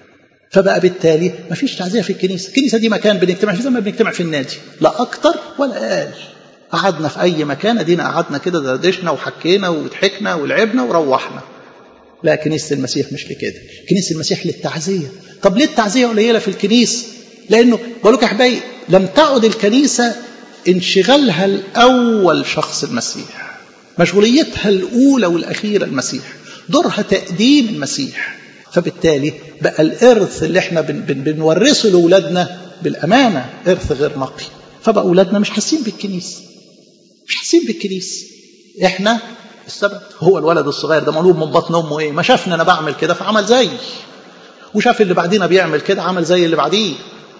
[SPEAKER 1] فبقى بالتالي ما فيش تعزية في الكنيسة، الكنيسة دي مكان بنجتمع فيه زي ما بنجتمع في النادي، لا أكتر ولا أقل. قعدنا في أي مكان أدينا قعدنا كده دردشنا وحكينا وضحكنا ولعبنا وروحنا. لا كنيسة المسيح مش لكده، كنيسة المسيح للتعزية. طب ليه التعزية قليلة في الكنيسة؟ لأنه بقول لك يا أحبائي لم تعد الكنيسة انشغالها الأول شخص المسيح. مشغوليتها الأولى والأخيرة المسيح دورها تقديم المسيح فبالتالي بقى الإرث اللي احنا بن بن بنورثه لأولادنا بالأمانة إرث غير نقي فبقى أولادنا مش حاسين بالكنيسة مش حاسين بالكنيسة احنا السبب هو الولد الصغير ده مولود من بطن امه ايه ما شافني انا بعمل كده فعمل زي وشاف اللي بعدينا بيعمل كده عمل زي اللي بعديه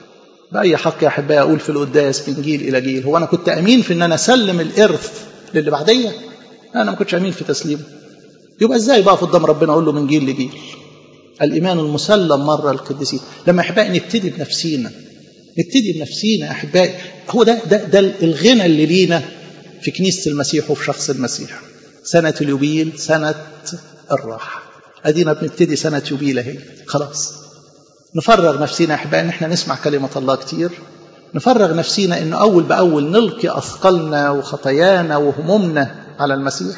[SPEAKER 1] بأي حق يا أحبائي أقول في القداس من جيل إلى جيل هو أنا كنت أمين في إن أنا أسلم الإرث للي بعديا أنا ما كنتش أمين في تسليمه يبقى إزاي بقى قدام ربنا أقول له من جيل لجيل الإيمان المسلم مرة القديسين لما أحبائي نبتدي بنفسينا نبتدي بنفسينا أحبائي هو ده, ده, ده الغنى اللي لينا في كنيسة المسيح وفي شخص المسيح سنة اليوبيل سنة الراحة أدينا بنبتدي سنة يوبيل أهي خلاص نفرغ نفسينا أحبائي إن إحنا نسمع كلمة الله كتير نفرغ نفسينا إن أول بأول نلقي أثقالنا وخطايانا وهمومنا على المسيح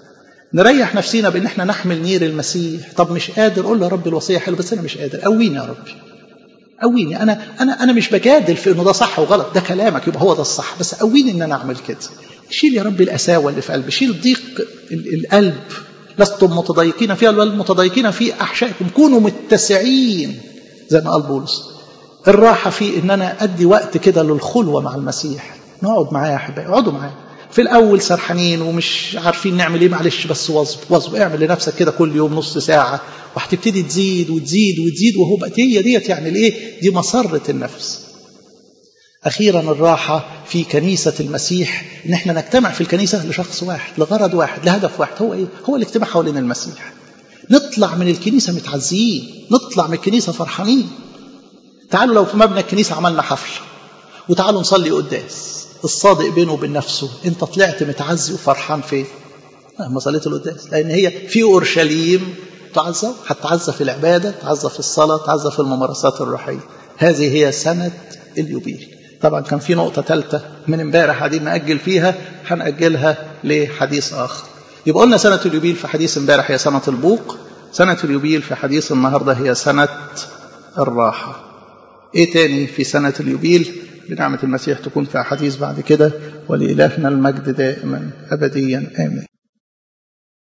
[SPEAKER 1] نريح نفسينا بان احنا نحمل نير المسيح طب مش قادر قول له يا رب الوصيه حلوه بس انا مش قادر قويني يا ربي قويني انا انا انا مش بجادل في انه ده صح وغلط ده كلامك يبقى هو ده الصح بس قويني ان انا اعمل كده شيل يا رب القساوه اللي في قلبي شيل ضيق القلب لستم متضايقين فيها بل متضايقين في احشائكم كونوا متسعين زي ما قال بولس الراحه في ان انا ادي وقت كده للخلوه مع المسيح نقعد معاه يا احبائي اقعدوا معاه في الاول سرحانين ومش عارفين نعمل ايه معلش بس واظب واظب اعمل لنفسك كده كل يوم نص ساعه وهتبتدي تزيد وتزيد وتزيد وهو بقت هي ديت يعني الايه دي مسره النفس اخيرا الراحه في كنيسه المسيح ان احنا نجتمع في الكنيسه لشخص واحد لغرض واحد لهدف واحد هو ايه هو الاجتماع حوالين المسيح نطلع من الكنيسه متعزيين نطلع من الكنيسه فرحانين تعالوا لو في مبنى الكنيسه عملنا حفله وتعالوا نصلي قداس الصادق بينه وبين نفسه انت طلعت متعزي وفرحان فين ما صليت القداس لان هي في اورشليم تعزى هتعزى في العباده تعزى في الصلاه تعزى في الممارسات الروحيه هذه هي سنه اليوبيل طبعا كان في نقطه ثالثه من امبارح قاعدين ناجل فيها هناجلها لحديث اخر يبقى قلنا سنه اليوبيل في حديث امبارح هي سنه البوق سنه اليوبيل في حديث النهارده هي سنه الراحه ايه تاني في سنه اليوبيل بنعمة المسيح تكون في أحاديث بعد كده ولإلهنا المجد دائما أبديا آمين